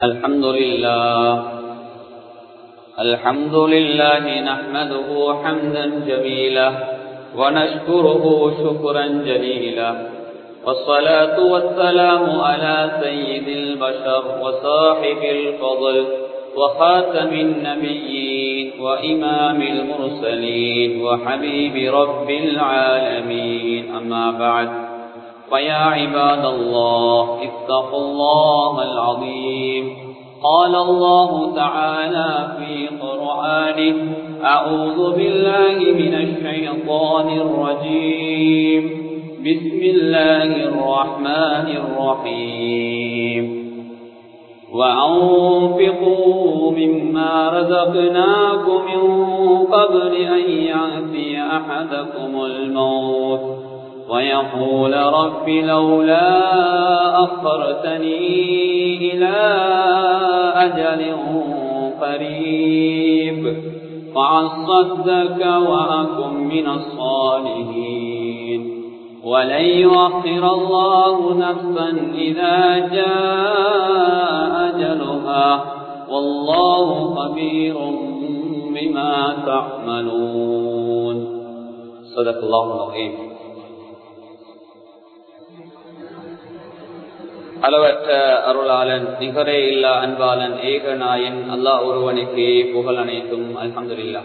الحمد لله الحمد لله نحمده حمدا جميلا ونشكره شكرا جليلا والصلاة والسلام على سيد البشر وصاحب الفضل وخاتم النبيين وإمام المرسلين وحبيب رب العالمين أما بعد فيا عباد الله اتقوا الله العظيم قال الله تعالى في قرآنه أعوذ بالله من الشيطان الرجيم بسم الله الرحمن الرحيم وأنفقوا مما رزقناكم من قبل أن يأتي أحدكم الموت ويقول رب لولا أخرتني إلى أجل قريب فعصدك وأكن من الصالحين ولن يؤخر الله نفسا إذا جاء أجلها والله خبير بما تعملون صدق الله العظيم அளவற்ற அருளாளன் நிகரே இல்லா அன்பாளன் ஏகநாயன் அல்லாஹ் ஒருவனுக்கு புகழ் அனைத்தும் அல்ஹம்துல்லா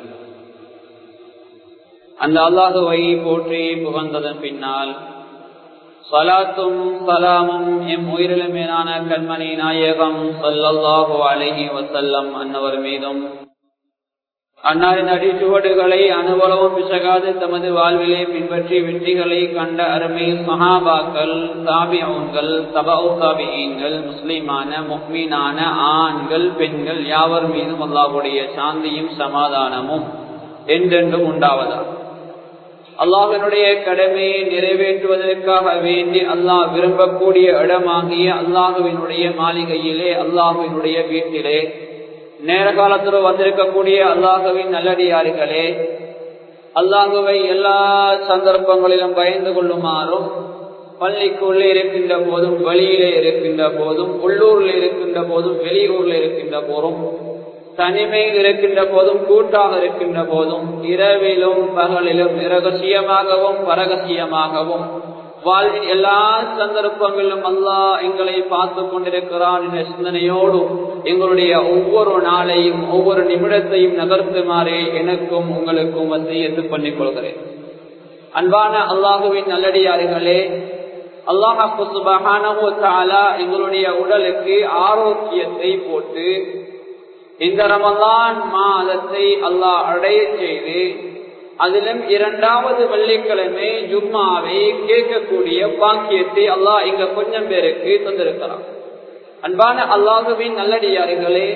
அந்த அல்லாஹுவை போற்றி புகழ்ந்ததன் பின்னால் சலாத்தும் சலாமும் எம் உயிரிழமேனான கண்மணி நாயகம் சல்லல்லாஹு அலஹி வசல்லம் அன்னவர் மீதும் அன்னாரின் அடிச்சுவடுகளை அனுபவம் பிசகாது தமது வாழ்விலே பின்பற்றி வெற்றிகளை கண்ட அருமை மகாபாக்கள் தாபியவுன்கள் தபவு தாபியங்கள் முஸ்லிமான முக்மீனான ஆண்கள் பெண்கள் யாவர் மீதும் அல்லாஹுடைய சாந்தியும் சமாதானமும் என்றென்றும் உண்டாவதா அல்லாஹினுடைய கடமையை நிறைவேற்றுவதற்காக வேண்டி அல்லாஹ் விரும்பக்கூடிய இடமாகிய அல்லாஹுவினுடைய மாளிகையிலே அல்லாஹுவினுடைய வீட்டிலே நேர காலத்தில் வந்திருக்கக்கூடிய அல்லாஹுவின் நல்லடியார்களே அல்லாஹுவை எல்லா சந்தர்ப்பங்களிலும் பயந்து கொள்ளுமாறும் பள்ளிக்குள்ளே இருக்கின்ற போதும் வெளியிலே இருக்கின்ற போதும் உள்ளூர்ல இருக்கின்ற போதும் வெளியூர்ல இருக்கின்ற போதும் தனிமையில் இருக்கின்ற போதும் கூட்டாக இருக்கின்ற போதும் இரவிலும் பகலிலும் இரகசியமாகவும் பரகசியமாகவும் வாழ்வின் எல்லா சந்தர்ப்பங்களிலும் அல்லாஹ் எங்களை பார்த்து கொண்டிருக்கிறான் என்ற சிந்தனையோடு எங்களுடைய ஒவ்வொரு நாளையும் ஒவ்வொரு நிமிடத்தையும் நகர்த்துமாறே எனக்கும் உங்களுக்கும் வசியத்து பண்ணிக் கொள்கிறேன் அன்பான அல்லாஹுவின் நல்லடியார்களே அல்லாஹு சுபஹானா எங்களுடைய உடலுக்கு ஆரோக்கியத்தை போட்டு இந்த ரமலான் மாதத்தை அல்லாஹ் அடைய செய்து அதிலும் இரண்டாவது வெள்ளிக்கிழமை ஜும்மாவை கேட்கக்கூடிய பாக்கியத்தை அல்லாஹ் இங்க கொஞ்சம் பேருக்கு தந்திருக்கிறான் அன்பான அல்லாஹுவின் நல்லடியார்களே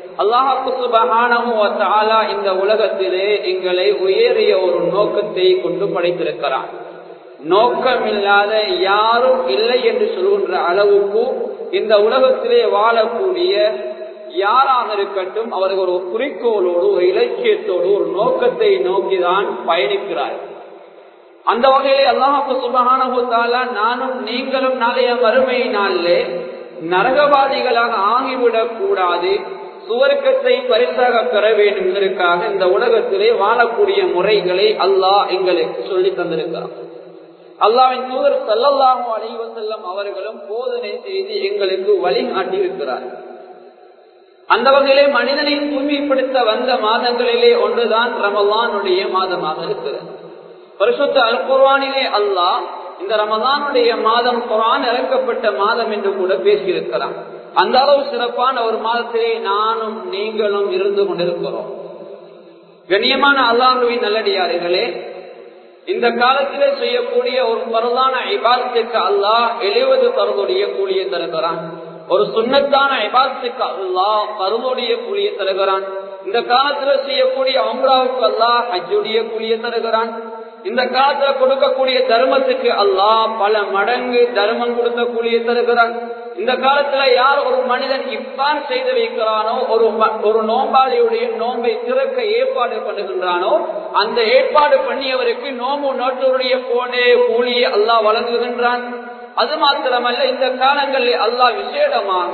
அல்லாஹாலா இந்த உலகத்திலே எங்களை உயரிய ஒரு நோக்கத்தை கொண்டு படைத்திருக்கிறான் நோக்கமில்லாத யாரும் இல்லை என்று சொல்கின்ற அளவுக்கு இந்த உலகத்திலே வாழக்கூடிய யாராக இருக்கட்டும் அவர்கள் ஒரு குறிக்கோளோடு ஒரு இலட்சியத்தோடு ஒரு நோக்கத்தை நோக்கிதான் பயணிக்கிறார் அந்த வகையில் அல்லாஹு சுபகானா நானும் நீங்களும் நாளைய வறுமை நாளிலே நரகவாதிகளாக ஆகிவிடக் கூடாது சுவர்க்கத்தை பரிசாக பெற வேண்டும் என்பதற்காக இந்த உலகத்திலே வாழக்கூடிய முறைகளை அல்லாஹ் எங்களுக்கு சொல்லி தந்திருக்கிறார் அல்லாவின் தூதர் சல்லல்லாஹும் அலைவசல்லம் அவர்களும் போதனை செய்து எங்களுக்கு வழிகாட்டி இருக்கிறார்கள் அந்த வகையிலே மனிதனை தூய்மைப்படுத்த வந்த மாதங்களிலே ஒன்றுதான் ரமலானுடைய மாதமாக இருக்கிறது பரிசுத்த அல் குர்வானிலே அல்லாஹ் இந்த ரமலானுடைய மாதம் குரான் இறக்கப்பட்ட மாதம் என்று கூட பேசியிருக்கிறான் அந்த அளவு சிறப்பான ஒரு மாதத்திலே நானும் நீங்களும் இருந்து கொண்டிருக்கிறோம் கண்ணியமான அல்லாஹுவின் நல்லடியார்களே இந்த காலத்திலே செய்யக்கூடிய ஒரு பரதான ஐபாதத்திற்கு அல்லாஹ் எழுவது பருவடைய கூலியை தருகிறான் ஒரு சுண்ணத்தான ஐபாத்துக்கு அல்லாஹ் பருவடைய கூலியை தருகிறான் இந்த காலத்துல செய்யக்கூடிய அம்ராவுக்கு அல்லாஹ் ஹஜ்ஜுடைய கூலியை தருகிறான் இந்த காலத்துல கொடுக்கக்கூடிய தர்மத்துக்கு அல்லாஹ் பல மடங்கு தர்மம் கொடுத்த கூலியை தருகிறான் இந்த காலத்துல யார் ஒரு மனிதன் இப்பான் செய்து வைக்கிறானோ ஒரு ஒரு நோம்பாளியுடைய நோம்பை திறக்க ஏற்பாடு பண்ணுகின்றானோ அந்த ஏற்பாடு பண்ணியவருக்கு நோம்பு நோட்டருடைய போனே கூலியை அல்லாஹ் வழங்குகின்றான் அது மாத்திரமல்ல இந்த காலங்களில் அல்லாஹ் விசேடமாக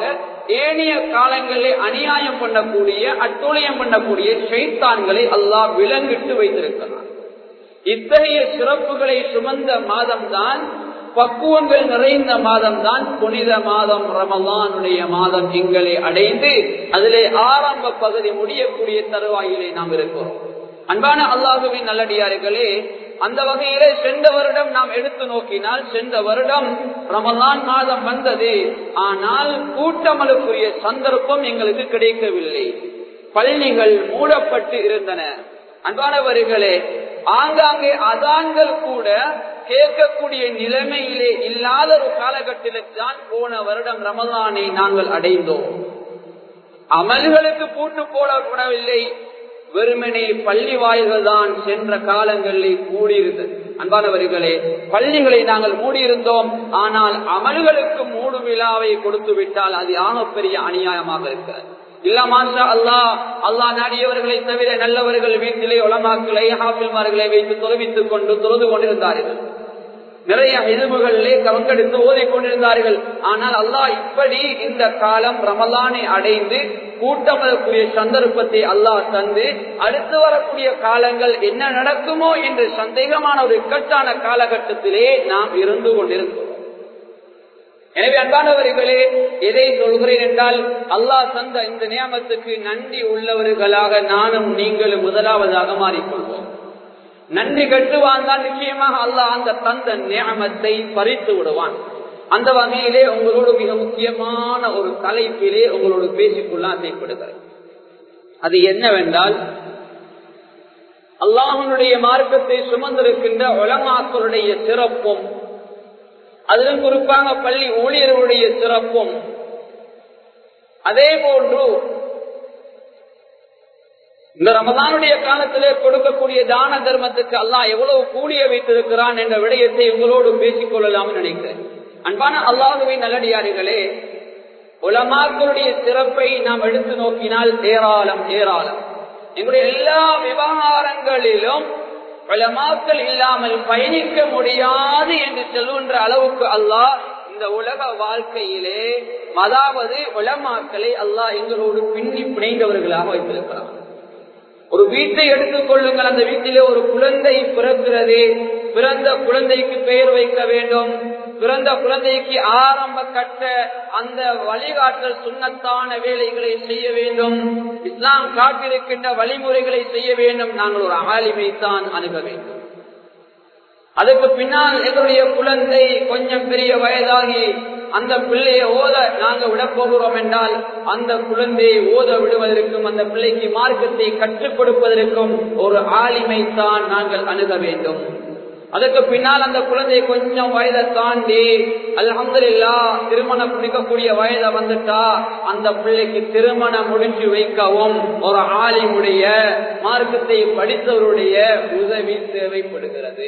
ஏனைய காலங்களிலே அநியாயம் பண்ணக்கூடிய அட்டுழியம் பண்ணக்கூடிய ஷைத்தான்களை அல்லாஹ் விலங்கிட்டு வைத்திருக்கிறான் இத்தகைய சிறப்புகளை சுமந்த மாதம்தான் பக்குவங்கள் நிறைந்த மாதம் தான் புனித மாதம் ரமலானுடைய மாதம் எங்களை அடைந்து அதிலே ஆரம்ப பகுதி முடியக்கூடிய தருவாயிலே நாம் இருக்கிறோம் அன்பான அல்லாஹுவின் நல்லடியார்களே அந்த வகையிலே சென்ற வருடம் நாம் எடுத்து நோக்கினால் சென்ற வருடம் ரமலான் மாதம் வந்தது ஆனால் கூட்டமலுக்குரிய சந்தர்ப்பம் எங்களுக்கு கிடைக்கவில்லை பள்ளிகள் மூடப்பட்டு இருந்தன அன்பானவர்களே ஆங்காங்கே அதான்கள் கூட கேட்கக்கூடிய நிலைமையிலே இல்லாத ஒரு காலகட்டத்தில் தான் போன வருடம் ரமதானை நாங்கள் அடைந்தோம் அமல்களுக்கு பூட்டு போடப்படவில்லை வெறுமனே பள்ளி வாயில்கள் தான் சென்ற காலங்களில் கூடியிருந்தது அன்பானவர்களே பள்ளிகளை நாங்கள் மூடியிருந்தோம் ஆனால் அமல்களுக்கு மூடு விழாவை கொடுத்து விட்டால் அது ஆகப்பெரிய அநியாயமாக இருக்கிறது இல்ல மாஷா அல்லா அல்லா நாடியவர்களை தவிர நல்லவர்கள் வீட்டிலே உலமாக்களை ஹாஃபில்மார்களை வைத்து தொலைவித்துக் கொண்டு தொழுது கொண்டிருந்தார்கள் நிறைய எதிர்வுகளிலே கவங்கெடுத்து ஓதிக் கொண்டிருந்தார்கள் ஆனால் அல்லாஹ் இப்படி இந்த காலம் ரமலானை அடைந்து கூட்டமதற்குரிய சந்தர்ப்பத்தை அல்லாஹ் தந்து அடுத்து வரக்கூடிய காலங்கள் என்ன நடக்குமோ என்று சந்தேகமான ஒரு இக்கட்டான காலகட்டத்திலே நாம் இருந்து கொண்டிருக்கிறோம் எனவே அன்பானவர்களே எதை சொல்கிறேன் என்றால் அல்லாஹ் தந்த இந்த நியமத்துக்கு நன்றி உள்ளவர்களாக நானும் நீங்களும் முதலாவதாக மாறிக்கொள்வோம் நன்றி கட்டு வாழ்ந்தால் நிச்சயமாக அல்லாஹ் அந்த தந்த நியமத்தை பறித்து விடுவான் அந்த வகையிலே உங்களோடு மிக முக்கியமான ஒரு தலைப்பிலே உங்களோடு பேசிக்கொள்ள ஆசைப்படுகிறேன் அது என்னவென்றால் அல்லாஹனுடைய மார்க்கத்தை சுமந்திருக்கின்ற உலமாக்களுடைய சிறப்பும் அதிலும் குறிப்பாக பள்ளி ஊழியர்களுடைய சிறப்பும் அதே போன்று இந்த ரமதானுடைய காலத்திலே கொடுக்கக்கூடிய தான தர்மத்துக்கு அல்லாஹ் எவ்வளவு கூலிய வைத்திருக்கிறான் என்ற விடயத்தை உங்களோடு பேசிக் கொள்ளலாம் நினைக்கிறேன் அன்பான அல்லாஹுவின் நல்லடியாரிகளே உலமாக்களுடைய சிறப்பை நாம் எடுத்து நோக்கினால் ஏராளம் ஏராளம் எங்களுடைய எல்லா விவகாரங்களிலும் உலமாக்கள் இல்லாமல் பயணிக்க முடியாது என்று சொல்லுகின்ற அளவுக்கு அல்லாஹ் இந்த உலக வாழ்க்கையிலே அதாவது உலமாக்களை அல்லாஹ் எங்களோடு பின்னி பிணைந்தவர்களாக வைத்திருக்கிறார் ஒரு வீட்டை எடுத்துக் கொள்ளுங்கள் அந்த வீட்டிலே ஒரு குழந்தை பிறக்கிறது பிறந்த குழந்தைக்கு பெயர் வைக்க வேண்டும் பிறந்த குழந்தைக்கு ஆரம்ப கட்ட அந்த வழிகாட்டல் சுண்ணத்தான வேலைகளை செய்ய வேண்டும் இஸ்லாம் காட்டிருக்கின்ற வழிமுறைகளை செய்ய வேண்டும் நாங்கள் ஒரு ஆலிமை தான் அணுக வேண்டும் அதுக்கு பின்னால் எங்களுடைய குழந்தை கொஞ்சம் பெரிய வயதாகி அந்த பிள்ளையை ஓத நாங்க விட போகிறோம் என்றால் அந்த குழந்தையை ஓத விடுவதற்கும் அந்த பிள்ளைக்கு மார்க்கத்தை கற்றுக் கொடுப்பதற்கும் ஒரு ஆலிமை தான் நாங்கள் அணுக வேண்டும் அதுக்கு பின்னால் அந்த குழந்தை கொஞ்சம் வயதை தாண்டி அல்ஹம்துல்லா திருமணம் முடிக்கக்கூடிய வயதை வந்துட்டா அந்த பிள்ளைக்கு திருமணம் முடிஞ்சு வைக்கவும் ஒரு ஆலிமுடைய மார்க்கத்தை படித்தவருடைய உதவி தேவைப்படுகிறது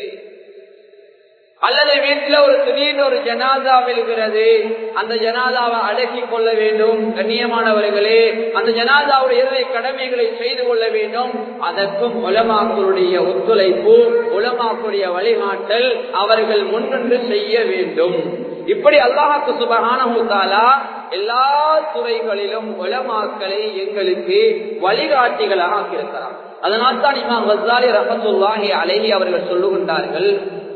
அல்லது வீட்டில் ஒரு திடீர்னு ஒரு ஜனாதா விழுகிறது அந்த ஜனாதாவை அடக்கி கொள்ள வேண்டும் கண்ணியமானவர்களே அந்த ஜனாதாவுடைய இறுதி கடமைகளை செய்து கொள்ள வேண்டும் அதற்கும் உலமாக்களுடைய ஒத்துழைப்பு உலமாக்களுடைய வழிகாட்டல் அவர்கள் முன்னின்று செய்ய வேண்டும் இப்படி அல்லாஹாக்கு சுபகானா எல்லா துறைகளிலும் உலமாக்களை எங்களுக்கு வழிகாட்டிகளாக ஆக்கியிருக்கிறார் அதனால் தான் இமாம் வசாலி ரஹத்துல்லாஹி அலஹி அவர்கள் சொல்லுகின்றார்கள்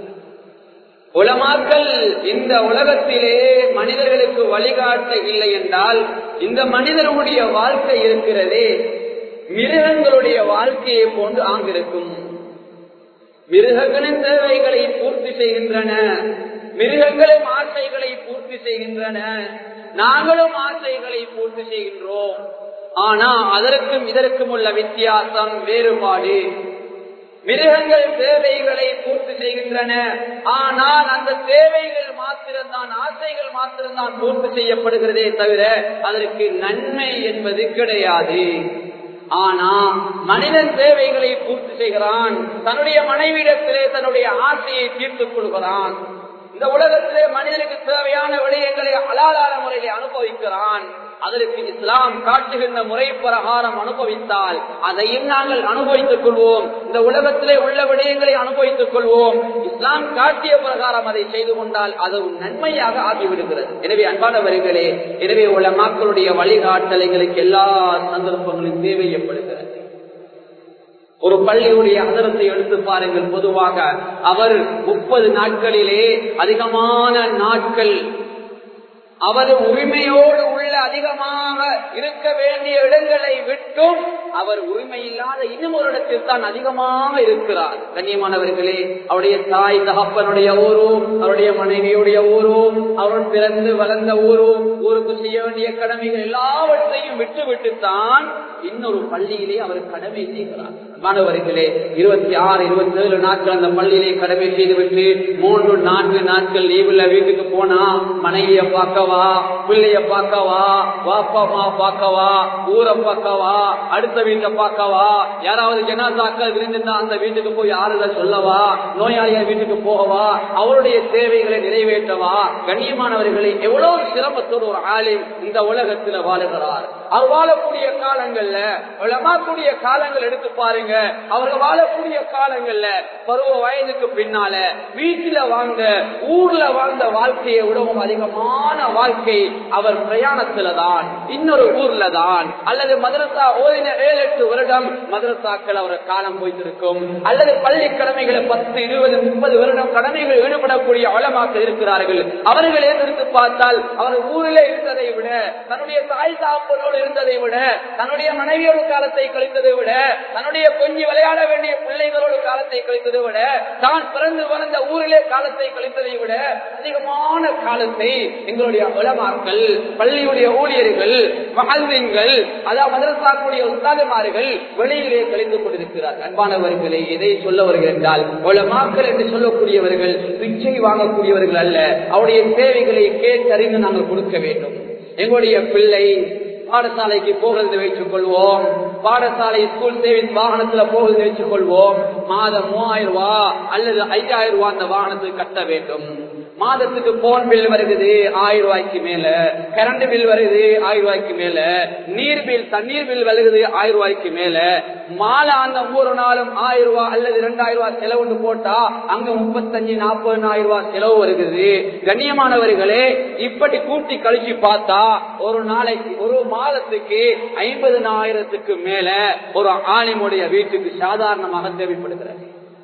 உலமாக்கள் இந்த உலகத்திலே மனிதர்களுக்கு வழிகாட்ட இல்லை என்றால் இந்த மனிதர்களுடைய வாழ்க்கை இருக்கிறதே மிருகங்களுடைய வாழ்க்கையை போன்று ஆங்கிருக்கும் மிருகங்களின் தேவைகளை பூர்த்தி செய்கின்றன மிருகங்களும் ஆசைகளை பூர்த்தி செய்கின்றன நாங்களும் ஆசைகளை பூர்த்தி செய்கின்றோம் ஆனா அதற்கும் இதற்கும் உள்ள வித்தியாசம் வேறுபாடு மிருகங்கள் தேவைகளை பூர்த்தி செய்கின்றன ஆனால் அந்த தேவைகள் மாத்திரம்தான் ஆசைகள் மாத்திரம்தான் பூர்த்தி செய்யப்படுகிறதே தவிர அதற்கு நன்மை என்பது கிடையாது ஆனா மனிதன் தேவைகளை பூர்த்தி செய்கிறான் தன்னுடைய மனைவிடத்திலே தன்னுடைய ஆசையை தீர்த்துக் கொள்கிறான் இந்த உலகத்திலே மனிதனுக்கு தேவையான விடயங்களை அலாதார முறையிலே அனுபவிக்கிறான் அதற்கு இஸ்லாம் காட்டுகின்ற முறை பிரகாரம் அனுபவித்தால் அதையும் நாங்கள் அனுபவித்துக் கொள்வோம் இந்த உலகத்திலே உள்ள விடயங்களை அனுபவித்துக் கொள்வோம் இஸ்லாம் காட்டிய பிரகாரம் அதை செய்து கொண்டால் அது ஒரு நன்மையாக ஆகிவிடுகிறது எனவே அன்பானவர்களே எனவே உள்ள மக்களுடைய வழிகாட்டல் எங்களுக்கு எல்லா சந்தர்ப்பங்களும் தேவைப்படுகிறது ஒரு பள்ளியுடைய அதரத்தை எடுத்து பாருங்கள் பொதுவாக அவர் முப்பது நாட்களிலே அதிகமான நாட்கள் அவர் உரிமையோடு உள்ள அதிகமாக இருக்க வேண்டிய இடங்களை விட்டும் அவர் உரிமை இல்லாத இன்னும் ஒரு இடத்தில் தான் அதிகமாக இருக்கிறார் கண்ணியமானவர்களே அவருடைய தாய் தகப்பனுடைய ஊரும் அவருடைய மனைவியுடைய ஊரும் அவர் பிறந்து வளர்ந்த ஊரும் ஊருக்கு செய்ய வேண்டிய கடமைகள் எல்லாவற்றையும் விட்டு விட்டுத்தான் இன்னொரு பள்ளியிலே அவர் கடமை செய்கிறார் மாணவர்களே இருபத்தி ஆறு இருபத்தி ஏழு நாட்கள் அந்த பள்ளியிலே கடமை செய்துவிட்டு மூன்று நான்கு நாட்கள் லீவுல வீட்டுக்கு போனா மனைவிய பார்க்கவா பிள்ளைய பார்க்கவா வாப்பா பார்க்கவா ஊரை பார்க்கவா அடுத்த வீட்டை பார்க்கவா யாராவது ஜனாதாக்கள் விருந்திருந்தா அந்த வீட்டுக்கு போய் ஆறுதல் சொல்லவா நோயாளிகள் வீட்டுக்கு போகவா அவருடைய தேவைகளை நிறைவேற்றவா கண்ணியமானவர்களை எவ்வளவு சிரமத்தோடு ஒரு ஆளில் இந்த உலகத்தில் வாழுகிறார் அவர் வாழக்கூடிய காலங்கள்ல வளமாக்கூடிய காலங்கள் எடுத்து பாருங்க அவர்கள் வாழக்கூடிய காலங்கள்ல பருவ வயதுக்கு பின்னால வீட்டில வாழ்ந்த ஊர்ல வாழ்ந்த வாழ்க்கையை விடவும் அதிகமான வாழ்க்கை அவர் பிரயாணத்துல தான் இன்னொரு ஊர்ல தான் அல்லது மதரசா ஓதின ஏழு எட்டு வருடம் மதரசாக்கள் அவர் காலம் போய்த்திருக்கும் அல்லது பள்ளி கடமைகளை பத்து இருபது முப்பது வருடம் கடமைகள் ஈடுபடக்கூடிய வளமாக்க இருக்கிறார்கள் அவர்கள் எதிர்த்து பார்த்தால் அவர் ஊரிலே இருந்ததை விட தன்னுடைய தாய் தாப்பனோடு இருந்ததை விட தன்னுடைய மனைவியோடு காலத்தை கழித்ததை விட தன்னுடைய கொஞ்சி விளையாட வேண்டிய பிள்ளைகளோடு காலத்தை கழித்ததை விட தான் பிறந்து வளர்ந்த ஊரிலே காலத்தை கழித்ததை விட அதிகமான காலத்தை எங்களுடைய உலமாக்கள் பள்ளியுடைய ஊழியர்கள் மகள்வீன்கள் அதாவது மதரசாக்குடைய உஸ்தாதமார்கள் வெளியிலே கழித்துக் கொண்டிருக்கிறார் அன்பானவர்களே எதை சொல்ல வருகிறேன் என்றால் உலமாக்கள் என்று சொல்லக்கூடியவர்கள் பிச்சை வாங்கக்கூடியவர்கள் அல்ல அவருடைய தேவைகளை கேட்டறிந்து நாங்கள் கொடுக்க வேண்டும் எங்களுடைய பிள்ளை பாடசாலைக்கு போகிறது வைத்துக் கொள்வோம் பாடசாலை ஸ்கூல் சேவிங் வாகனத்துல போகிறது வைத்துக் கொள்வோம் மாதம் மூவாயிரம் ரூபாய் அல்லது ஐயாயிரம் ரூபாய் அந்த வாகனத்துக்கு கட்ட வேண்டும் மாதத்துக்கு போன் பில் வருகிறது ஆயிரம் ரூபாய்க்கு மேல கரண்ட் பில் வருது ஆயிரம் ரூபாய்க்கு மேல நீர் பில் தண்ணீர் பில் வருகிறது ஆயிரம் ரூபாய்க்கு மேல மாலை அந்த ஒவ்வொரு நாளும் ஆயிரம் ரூபாய் அல்லது இரண்டாயிரம் ரூபாய் செலவுன்னு போட்டா அங்க முப்பத்தஞ்சு நாற்பதாயிரம் ரூபாய் செலவு வருகிறது கண்ணியமானவர்களே இப்படி கூட்டி கழிச்சு பார்த்தா ஒரு நாளைக்கு ஒரு மாதத்துக்கு ஐம்பதுனாயிரத்துக்கு மேல ஒரு ஆணிமுடைய வீட்டுக்கு சாதாரணமாக தேவைப்படுகிறது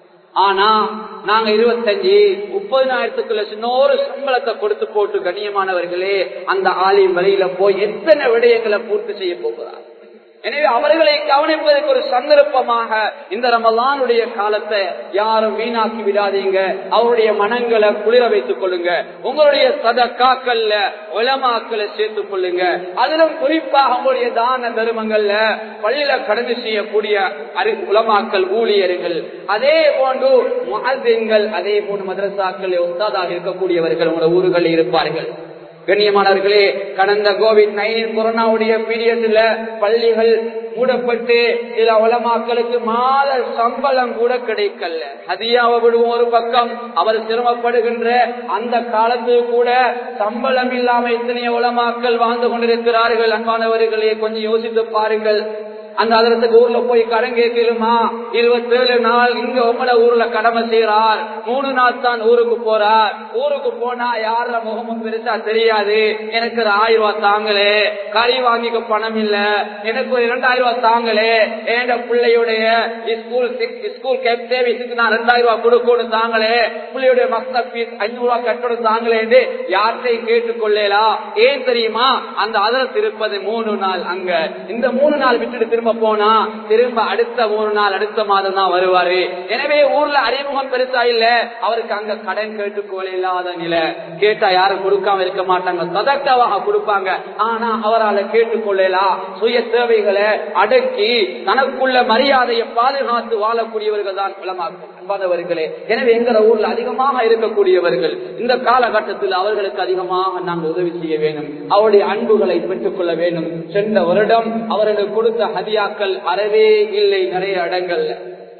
ஆனா நாங்க இருபத்தஞ்சு முப்பதினாயிரத்துக்குள்ள சின்னோரு சம்பளத்தை கொடுத்து போட்டு கண்ணியமானவர்களே அந்த ஆலயம் வழியில போய் எத்தனை விடயங்களை பூர்த்தி செய்ய போகிறார் எனவே அவர்களை கவனிப்பதற்கு ஒரு சந்தர்ப்பமாக இந்த ரமலானுடைய காலத்தை யாரும் வீணாக்கி விடாதீங்க அவருடைய மனங்களை குளிர வைத்துக் கொள்ளுங்க உங்களுடைய சதக்காக்கள்ல உலமாக்களை சேர்த்துக் கொள்ளுங்க அதிலும் குறிப்பாக உங்களுடைய தான தருமங்கள்ல பள்ளியில கடந்து செய்யக்கூடிய அறி உலமாக்கல் ஊழியர்கள் அதே போன்று முகத்தின்கள் அதே போன்று மதரசாக்கள் ஒத்தாதாக இருக்கக்கூடியவர்கள் உங்களோட ஊர்களில் இருப்பார்கள் கண்ணியமானவர்களே கடந்த கோவிட் நைன்டீன் கொரோனாவுடைய பீரியட்ல பள்ளிகள் மூடப்பட்டு சில உலமாக்களுக்கு மாத சம்பளம் கூட கிடைக்கல அதியாவை விடுவோம் ஒரு பக்கம் அவர் சிரமப்படுகின்ற அந்த காலத்து கூட சம்பளம் இல்லாம எத்தனையோ உலமாக்கள் வாழ்ந்து கொண்டிருக்கிறார்கள் அன்பானவர்களே கொஞ்சம் யோசித்து பாருங்கள் அந்த அதரத்துக்கு ஊர்ல போய் கடன் கேட்கலுமா இருபத்தேழு நாள் இங்க உங்களோட ஊர்ல கடமை செய்யறார் மூணு நாள் தான் ஊருக்கு போறார் ஊருக்கு போனா யார முகமும் பெருசா தெரியாது எனக்கு ஒரு ஆயிரம் ரூபாய் தாங்களே கறி வாங்கிக்க பணம் இல்ல எனக்கு ஒரு இரண்டாயிரம் ரூபாய் தாங்களே என் பிள்ளையுடைய ஸ்கூல் ஸ்கூல் கேப் சேவிஸுக்கு நான் ரெண்டாயிரம் ரூபாய் கொடுக்கணும் தாங்களே பிள்ளையுடைய மக்த பீஸ் அஞ்சூறு ரூபாய் கட்டணும் தாங்களே என்று யார்கிட்டையும் கேட்டுக்கொள்ளலாம் ஏன் தெரியுமா அந்த அதரத்து இருப்பது மூணு நாள் அங்க இந்த மூணு நாள் விட்டுட்டு திரும்ப போனா திரும்ப அடுத்த மூணு நாள் அடுத்த மாதம் தான் வருவாரு எனவே ஊர்ல அறிமுகம் பெருசா இல்ல அவருக்கு அங்க கடன் கேட்டுக்கோள் இல்லாத நிலை கேட்டா யாரும் கொடுக்காம இருக்க மாட்டாங்க சதக்கவாக கொடுப்பாங்க ஆனா அவரால் கேட்டுக்கொள்ளலாம் சுய தேவைகளை அடக்கி தனக்குள்ள மரியாதையை பாதுகாத்து வாழக்கூடியவர்கள் தான் குலமாக்கும் அன்பானவர்களே எனவே எங்கிற ஊர்ல அதிகமாக இருக்கக்கூடியவர்கள் இந்த காலகட்டத்தில் அவர்களுக்கு அதிகமாக நாங்கள் உதவி செய்ய வேண்டும் அவருடைய அன்புகளை பெற்றுக் கொள்ள வேண்டும் சென்ற வருடம் அவர்களுக்கு கொடுத்த ஹதியாக்கள் அறவே இல்லை நிறைய இடங்கள்ல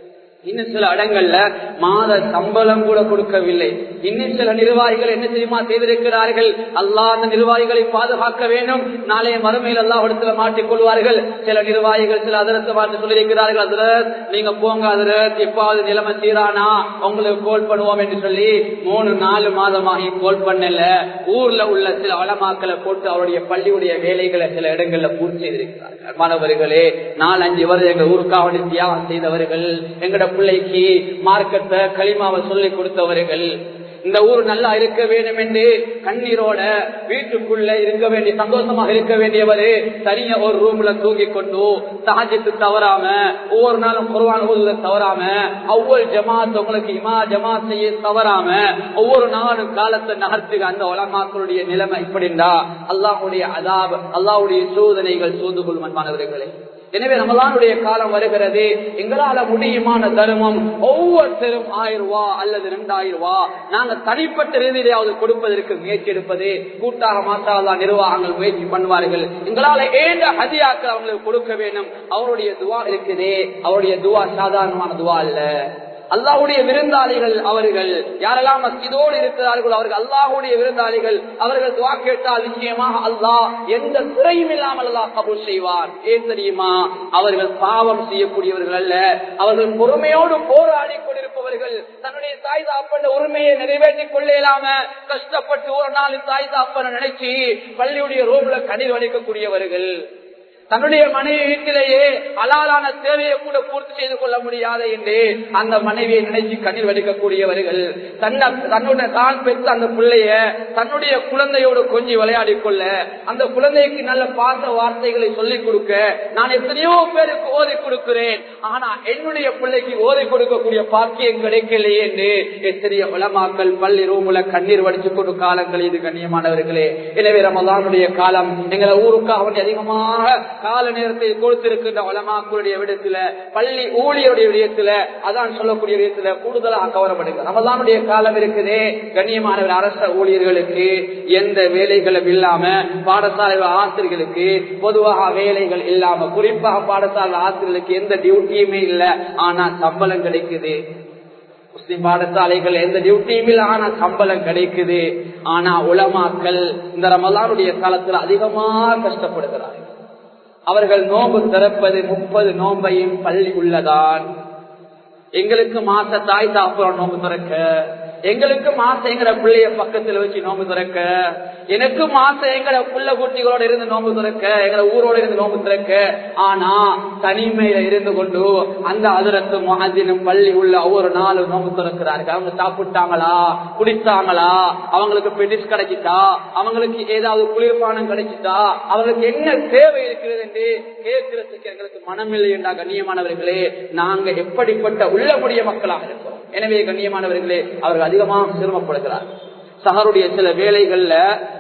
இன்னும் சில இடங்கள்ல மாத சம்பளம் கூட கொடுக்கவில்லை இன்னும் சில நிர்வாகிகள் என்ன தெரியுமா செய்திருக்கிறார்கள் அல்லாஹ் அந்த நிர்வாகிகளை பாதுகாக்க வேண்டும் நாளைய மறுமையில் அல்லா இடத்துல மாட்டிக் கொள்வார்கள் சில நிர்வாகிகள் சில அதிரத்தை பார்த்து சொல்லியிருக்கிறார்கள் அதிரத் நீங்க போங்க அதிரத் எப்பாவது நிலைமை சீரானா உங்களுக்கு கோல் பண்ணுவோம் என்று சொல்லி மூணு நாலு மாதமாகி கோல் பண்ணல ஊர்ல உள்ள சில வளமாக்களை போட்டு அவருடைய பள்ளியுடைய வேலைகளை சில இடங்கள்ல பூர்த்தி செய்திருக்கிறார்கள் மாணவர்களே நாலஞ்சு வருடம் எங்க ஊருக்காக தியாகம் செய்தவர்கள் எங்கட பிள்ளைக்கு மார்க்கத்தை களிமாவை சொல்லி கொடுத்தவர்கள் இந்த ஊர் நல்லா இருக்க வேண்டும் என்று கண்ணீரோட வீட்டுக்குள்ள இருக்க வேண்டிய சந்தோஷமாக இருக்க வேண்டியவரு தனியா ஒரு ரூம்ல தூங்கி கொண்டு சாஜத்து தவறாம ஒவ்வொரு நாளும் குருவான ஊர்ல தவறாம ஒவ்வொரு ஜமாத் உங்களுக்கு இமா ஜமாத் செய்ய தவறாம ஒவ்வொரு நாளும் காலத்தை நகர்த்துக அந்த உலமாக்களுடைய நிலைமை இப்படின்றா அல்லாஹுடைய அதாப் அல்லாஹுடைய சோதனைகள் சூழ்ந்து கொள்ளும் மாணவர்களே எனவே ரமலானுடைய காலம் வருகிறது எங்களால முடியுமான தர்மம் ஒவ்வொருத்தரும் ஆயிரம் ரூபா அல்லது ரெண்டாயிரம் ரூபா நாங்க தனிப்பட்ட ரீதியிலாவது கொடுப்பதற்கு முயற்சி எடுப்பது கூட்டாக மாற்றாதான் நிர்வாகங்கள் முயற்சி பண்ணுவார்கள் எங்களால ஏந்த ஹதியாக்கள் அவங்களுக்கு கொடுக்க வேண்டும் அவருடைய துவா இருக்குதே அவருடைய துவா சாதாரணமான துவா அல்ல அல்லாஹுடைய விருந்தாளிகள் அவர்கள் யாரெல்லாம் மஸ்ஜிதோடு இருக்கிறார்களோ அவர்கள் அல்லாஹுடைய விருந்தாளிகள் அவர்கள் துவா கேட்டால் நிச்சயமாக அல்லாஹ் எந்த குறையும் இல்லாமல் அல்லாஹ் கபூல் செய்வார் ஏன் தெரியுமா அவர்கள் பாவம் செய்யக்கூடியவர்கள் அல்ல அவர்கள் பொறுமையோடு போராடி கொண்டிருப்பவர்கள் தன்னுடைய தாய் தாப்பன உரிமையை நிறைவேற்றிக் கொள்ள இயலாம கஷ்டப்பட்டு ஒரு நாள் தாய் தாப்பன நினைச்சு பள்ளியுடைய ரூம்ல கண்ணீர் வடிக்கக்கூடியவர்கள் தன்னுடைய மனைவி வீட்டிலேயே அலாலான தேவையை கூட பூர்த்தி செய்து கொள்ள முடியாத என்று அந்த மனைவியை நினைச்சு கண்ணீர் வடிக்கக்கூடியவர்கள் தன்னை தன்னுடைய தான் பெற்ற அந்த பிள்ளைய தன்னுடைய குழந்தையோடு கொஞ்சி விளையாடி கொள்ள அந்த குழந்தைக்கு நல்ல பாச வார்த்தைகளை சொல்லிக் கொடுக்க நான் எத்தனையோ பேருக்கு ஓதி கொடுக்கிறேன் ஆனா என்னுடைய பிள்ளைக்கு ஓதி கொடுக்கக்கூடிய பாக்கியம் கிடைக்கலையே என்று எத்தனைய உலமாக்கள் பள்ளி ரூமுல கண்ணீர் வடிச்சு கொண்டு காலங்கள் இது கண்ணியமானவர்களே எனவே ரமதானுடைய காலம் எங்களை ஊருக்காக அதிகமாக கால நேரத்தை கொடுத்திருக்கின்ற வளமாக்களுடைய விடத்துல பள்ளி ஊழியருடைய விடயத்துல அதான் சொல்லக்கூடிய விடயத்துல கூடுதலாக கவரப்படுங்க ரமதானுடைய காலம் இருக்குதே கண்ணியமானவர் அரச ஊழியர்களுக்கு எந்த வேலைகளும் இல்லாம பாடசாலை ஆசிரியர்களுக்கு பொதுவாக வேலைகள் இல்லாம குறிப்பாக பாடசாலை ஆசிரியர்களுக்கு எந்த டியூட்டியுமே இல்லை ஆனா சம்பளம் கிடைக்குது முஸ்லிம் பாடசாலைகள் எந்த டியூட்டியும் இல்லை ஆனா சம்பளம் கிடைக்குது ஆனா உலமாக்கள் இந்த ரமலானுடைய காலத்துல அதிகமாக கஷ்டப்படுகிறார்கள் அவர்கள் நோம்பு திறப்பது முப்பது நோம்பையும் பள்ளி உள்ளதான் எங்களுக்கு மாச தாய் தாப்புறம் நோம்பு திறக்க எங்களுக்கு மாசம் எங்கட பிள்ளைய பக்கத்துல வச்சு நோம்பு திறக்க எனக்கு மாசம் எங்கட புள்ள குட்டிகளோட இருந்து நோம்பு திறக்க எங்கட ஊரோட இருந்து நோம்பு திறக்க ஆனா தனிமையில இருந்து கொண்டு அந்த அதிரத்து மகதினும் பள்ளி உள்ள ஒவ்வொரு நாளும் நோம்பு திறக்கிறார்கள் அவங்க சாப்பிட்டாங்களா குடித்தாங்களா அவங்களுக்கு பெடிஸ் கிடைச்சிட்டா அவங்களுக்கு ஏதாவது குளிர்பானம் கிடைச்சிட்டா அவங்களுக்கு என்ன தேவை இருக்கிறது என்று கேட்கிறதுக்கு எங்களுக்கு மனமில்லை என்றா கண்ணியமானவர்களே நாங்க எப்படிப்பட்ட உள்ளமுடைய மக்களாக இருக்கிறோம் எனவே கண்ணியமானவர்களே அவர்கள் அதிகமாக சிரமப்படுகிறார் சகருடைய சில வேலைகள்ல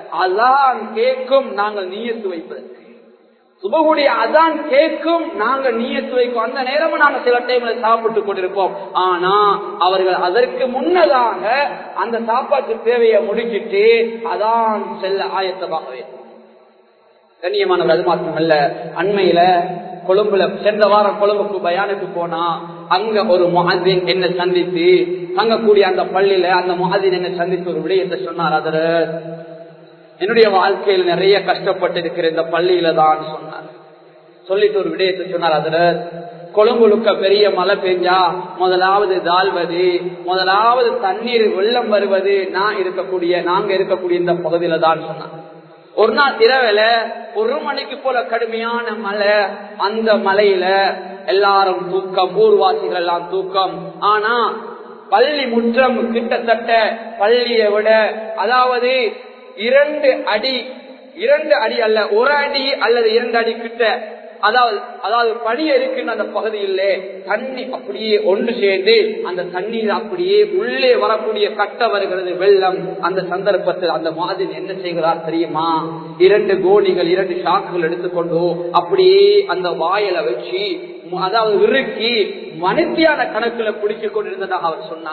அதான் கேட்கும் நாங்கள் நீயத்து வைப்பதற்கு சுபகுடைய அதான் கேட்கும் நாங்க நீயத்து வைக்கும் அந்த நேரமும் நாங்க சில டைம்ல சாப்பிட்டு கொண்டிருப்போம் ஆனா அவர்கள் அதற்கு முன்னதாக அந்த சாப்பாட்டு தேவையை முடிச்சிட்டு அதான் செல்ல ஆயத்தமாக வேண்டும் கண்ணியமானவர் அது மாத்திரமல்ல அண்மையில கொழும்புல சென்ற வாரம் கொழும்புக்கு பயானுக்கு போனா அங்க ஒரு முஹாதீன் என்ன சந்தித்து தங்கக்கூடிய அந்த பள்ளியில அந்த முஹாதீன் என்ன சந்தித்து ஒரு விடயத்தை சொன்னார் அதர என்னுடைய வாழ்க்கையில் நிறைய கஷ்டப்பட்டு இருக்கிற இந்த பள்ளியில தான் சொன்னார் சொல்லிட்டு ஒரு விடயத்தை சொன்னார் அதர கொழும்புழுக்க பெரிய மழை பெஞ்சா முதலாவது தாழ்வது முதலாவது தண்ணீர் வெள்ளம் வருவது நான் இருக்கக்கூடிய நாங்க இருக்கக்கூடிய இந்த பகுதியில தான் சொன்னார் ஒரு நாள் இரவுல ஒரு மணிக்கு போல கடுமையான மழை அந்த மலையில எல்லாரும் தூக்கம் ஊர்வாசிகள் எல்லாம் தூக்கம் ஆனா பள்ளி முற்றம் கிட்டத்தட்ட பள்ளியை விட அதாவது இரண்டு அடி இரண்டு அடி அல்ல ஒரு அடி அல்லது இரண்டு அடி கிட்ட அதாவது அதாவது பனி இருக்கின்ற அந்த பகுதியிலே தண்ணி அப்படியே ஒன்று சேர்ந்து அந்த தண்ணீர் அப்படியே உள்ளே வரக்கூடிய கட்ட வருகிறது வெள்ளம் அந்த சந்தர்ப்பத்தில் அந்த மாதிரி என்ன செய்கிறார் தெரியுமா இரண்டு கோடிகள் இரண்டு ஷாக்குகள் எடுத்துக்கொண்டு அப்படியே அந்த வாயில வச்சு அதாவது இறுக்கி மனுத்தியான கணக்குல பிடிச்சு கொண்டிருந்ததாக அவர் சொன்னார்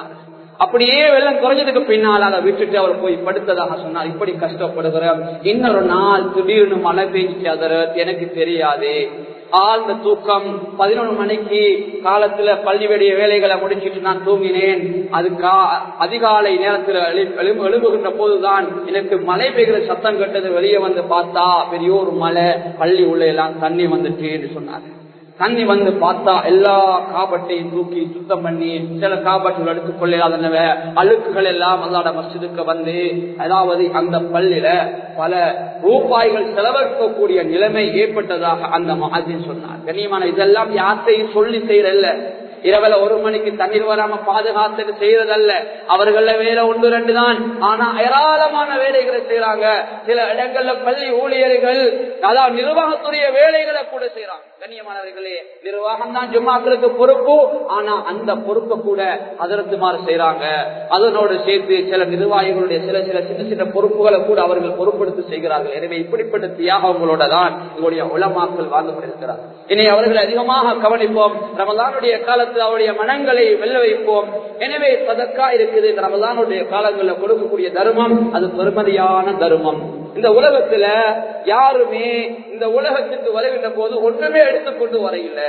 அப்படியே வெள்ளம் குறைஞ்சதுக்கு பின்னால் அதை விட்டுட்டு அவர் போய் படுத்ததாக சொன்னார் இப்படி கஷ்டப்படுகிற இன்னொரு நாள் திடீர்னு மழை பெஞ்சிச்சு அதர எனக்கு தெரியாது ஆழ்ந்த தூக்கம் பதினொன்று மணிக்கு காலத்துல பள்ளிவெடிய வேலைகளை முடிச்சிட்டு நான் தூங்கினேன் அது அதிகாலை நேரத்தில் எழும்பு எழும்புகின்ற போதுதான் எனக்கு மழை பெய்கிற சத்தம் கட்டது வெளியே வந்து பார்த்தா பெரிய ஒரு மழை பள்ளி உள்ள எல்லாம் தண்ணி வந்துட்டு என்று சொன்னாங்க தண்ணி வந்து பார்த்தா எல்லா காபட்டையும் தூக்கி சுத்தம் பண்ணி சில காபட்டுகள் எடுத்துக் கொள்ளாதனவ அழுக்குகள் எல்லாம் அல்லாட மசிதுக்கு வந்து அதாவது அந்த பள்ளியில பல ரூபாய்கள் செலவழிக்கக்கூடிய நிலைமை ஏற்பட்டதாக அந்த மாதிரி சொன்னார் கண்ணியமான இதெல்லாம் யார்த்தையும் சொல்லி செய்யறல்ல இரவுல ஒரு மணிக்கு தண்ணீர் வராம பாதுகாத்துட்டு செய்யறதல்ல அவர்கள வேலை ஒன்று ரெண்டு தான் ஆனா ஏராளமான வேலைகளை செய்யறாங்க சில இடங்கள்ல பள்ளி ஊழியர்கள் அதாவது நிர்வாகத்துடைய வேலைகளை கூட செய்யறாங்க கண்ணியமானவர்களே நிர்வாகம் தான் ஜும்மாக்களுக்கு பொறுப்பு ஆனா அந்த பொறுப்பை கூட அதரத்துமாறு செய்யறாங்க அதனோடு சேர்த்து சில நிர்வாகிகளுடைய சில சில சின்ன சின்ன பொறுப்புகளை கூட அவர்கள் பொறுப்படுத்தி செய்கிறார்கள் எனவே இப்படிப்பட்ட தியாகங்களோட தான் இவருடைய உளமாக்கல் வாழ்ந்து கொண்டிருக்கிறார் இனி அவர்களை அதிகமாக கவனிப்போம் ரமதானுடைய காலத்தில் அவருடைய மனங்களை வெல்ல வைப்போம் எனவே சதக்கா இருக்குது இந்த ரமதானுடைய காலங்களில் கொடுக்கக்கூடிய தர்மம் அது பெருமதியான தர்மம் இந்த உலகத்துல யாருமே இந்த உலகத்துக்கு வருகின்ற போது ஒன்றுமே எடுத்துக்கொண்டு வரையில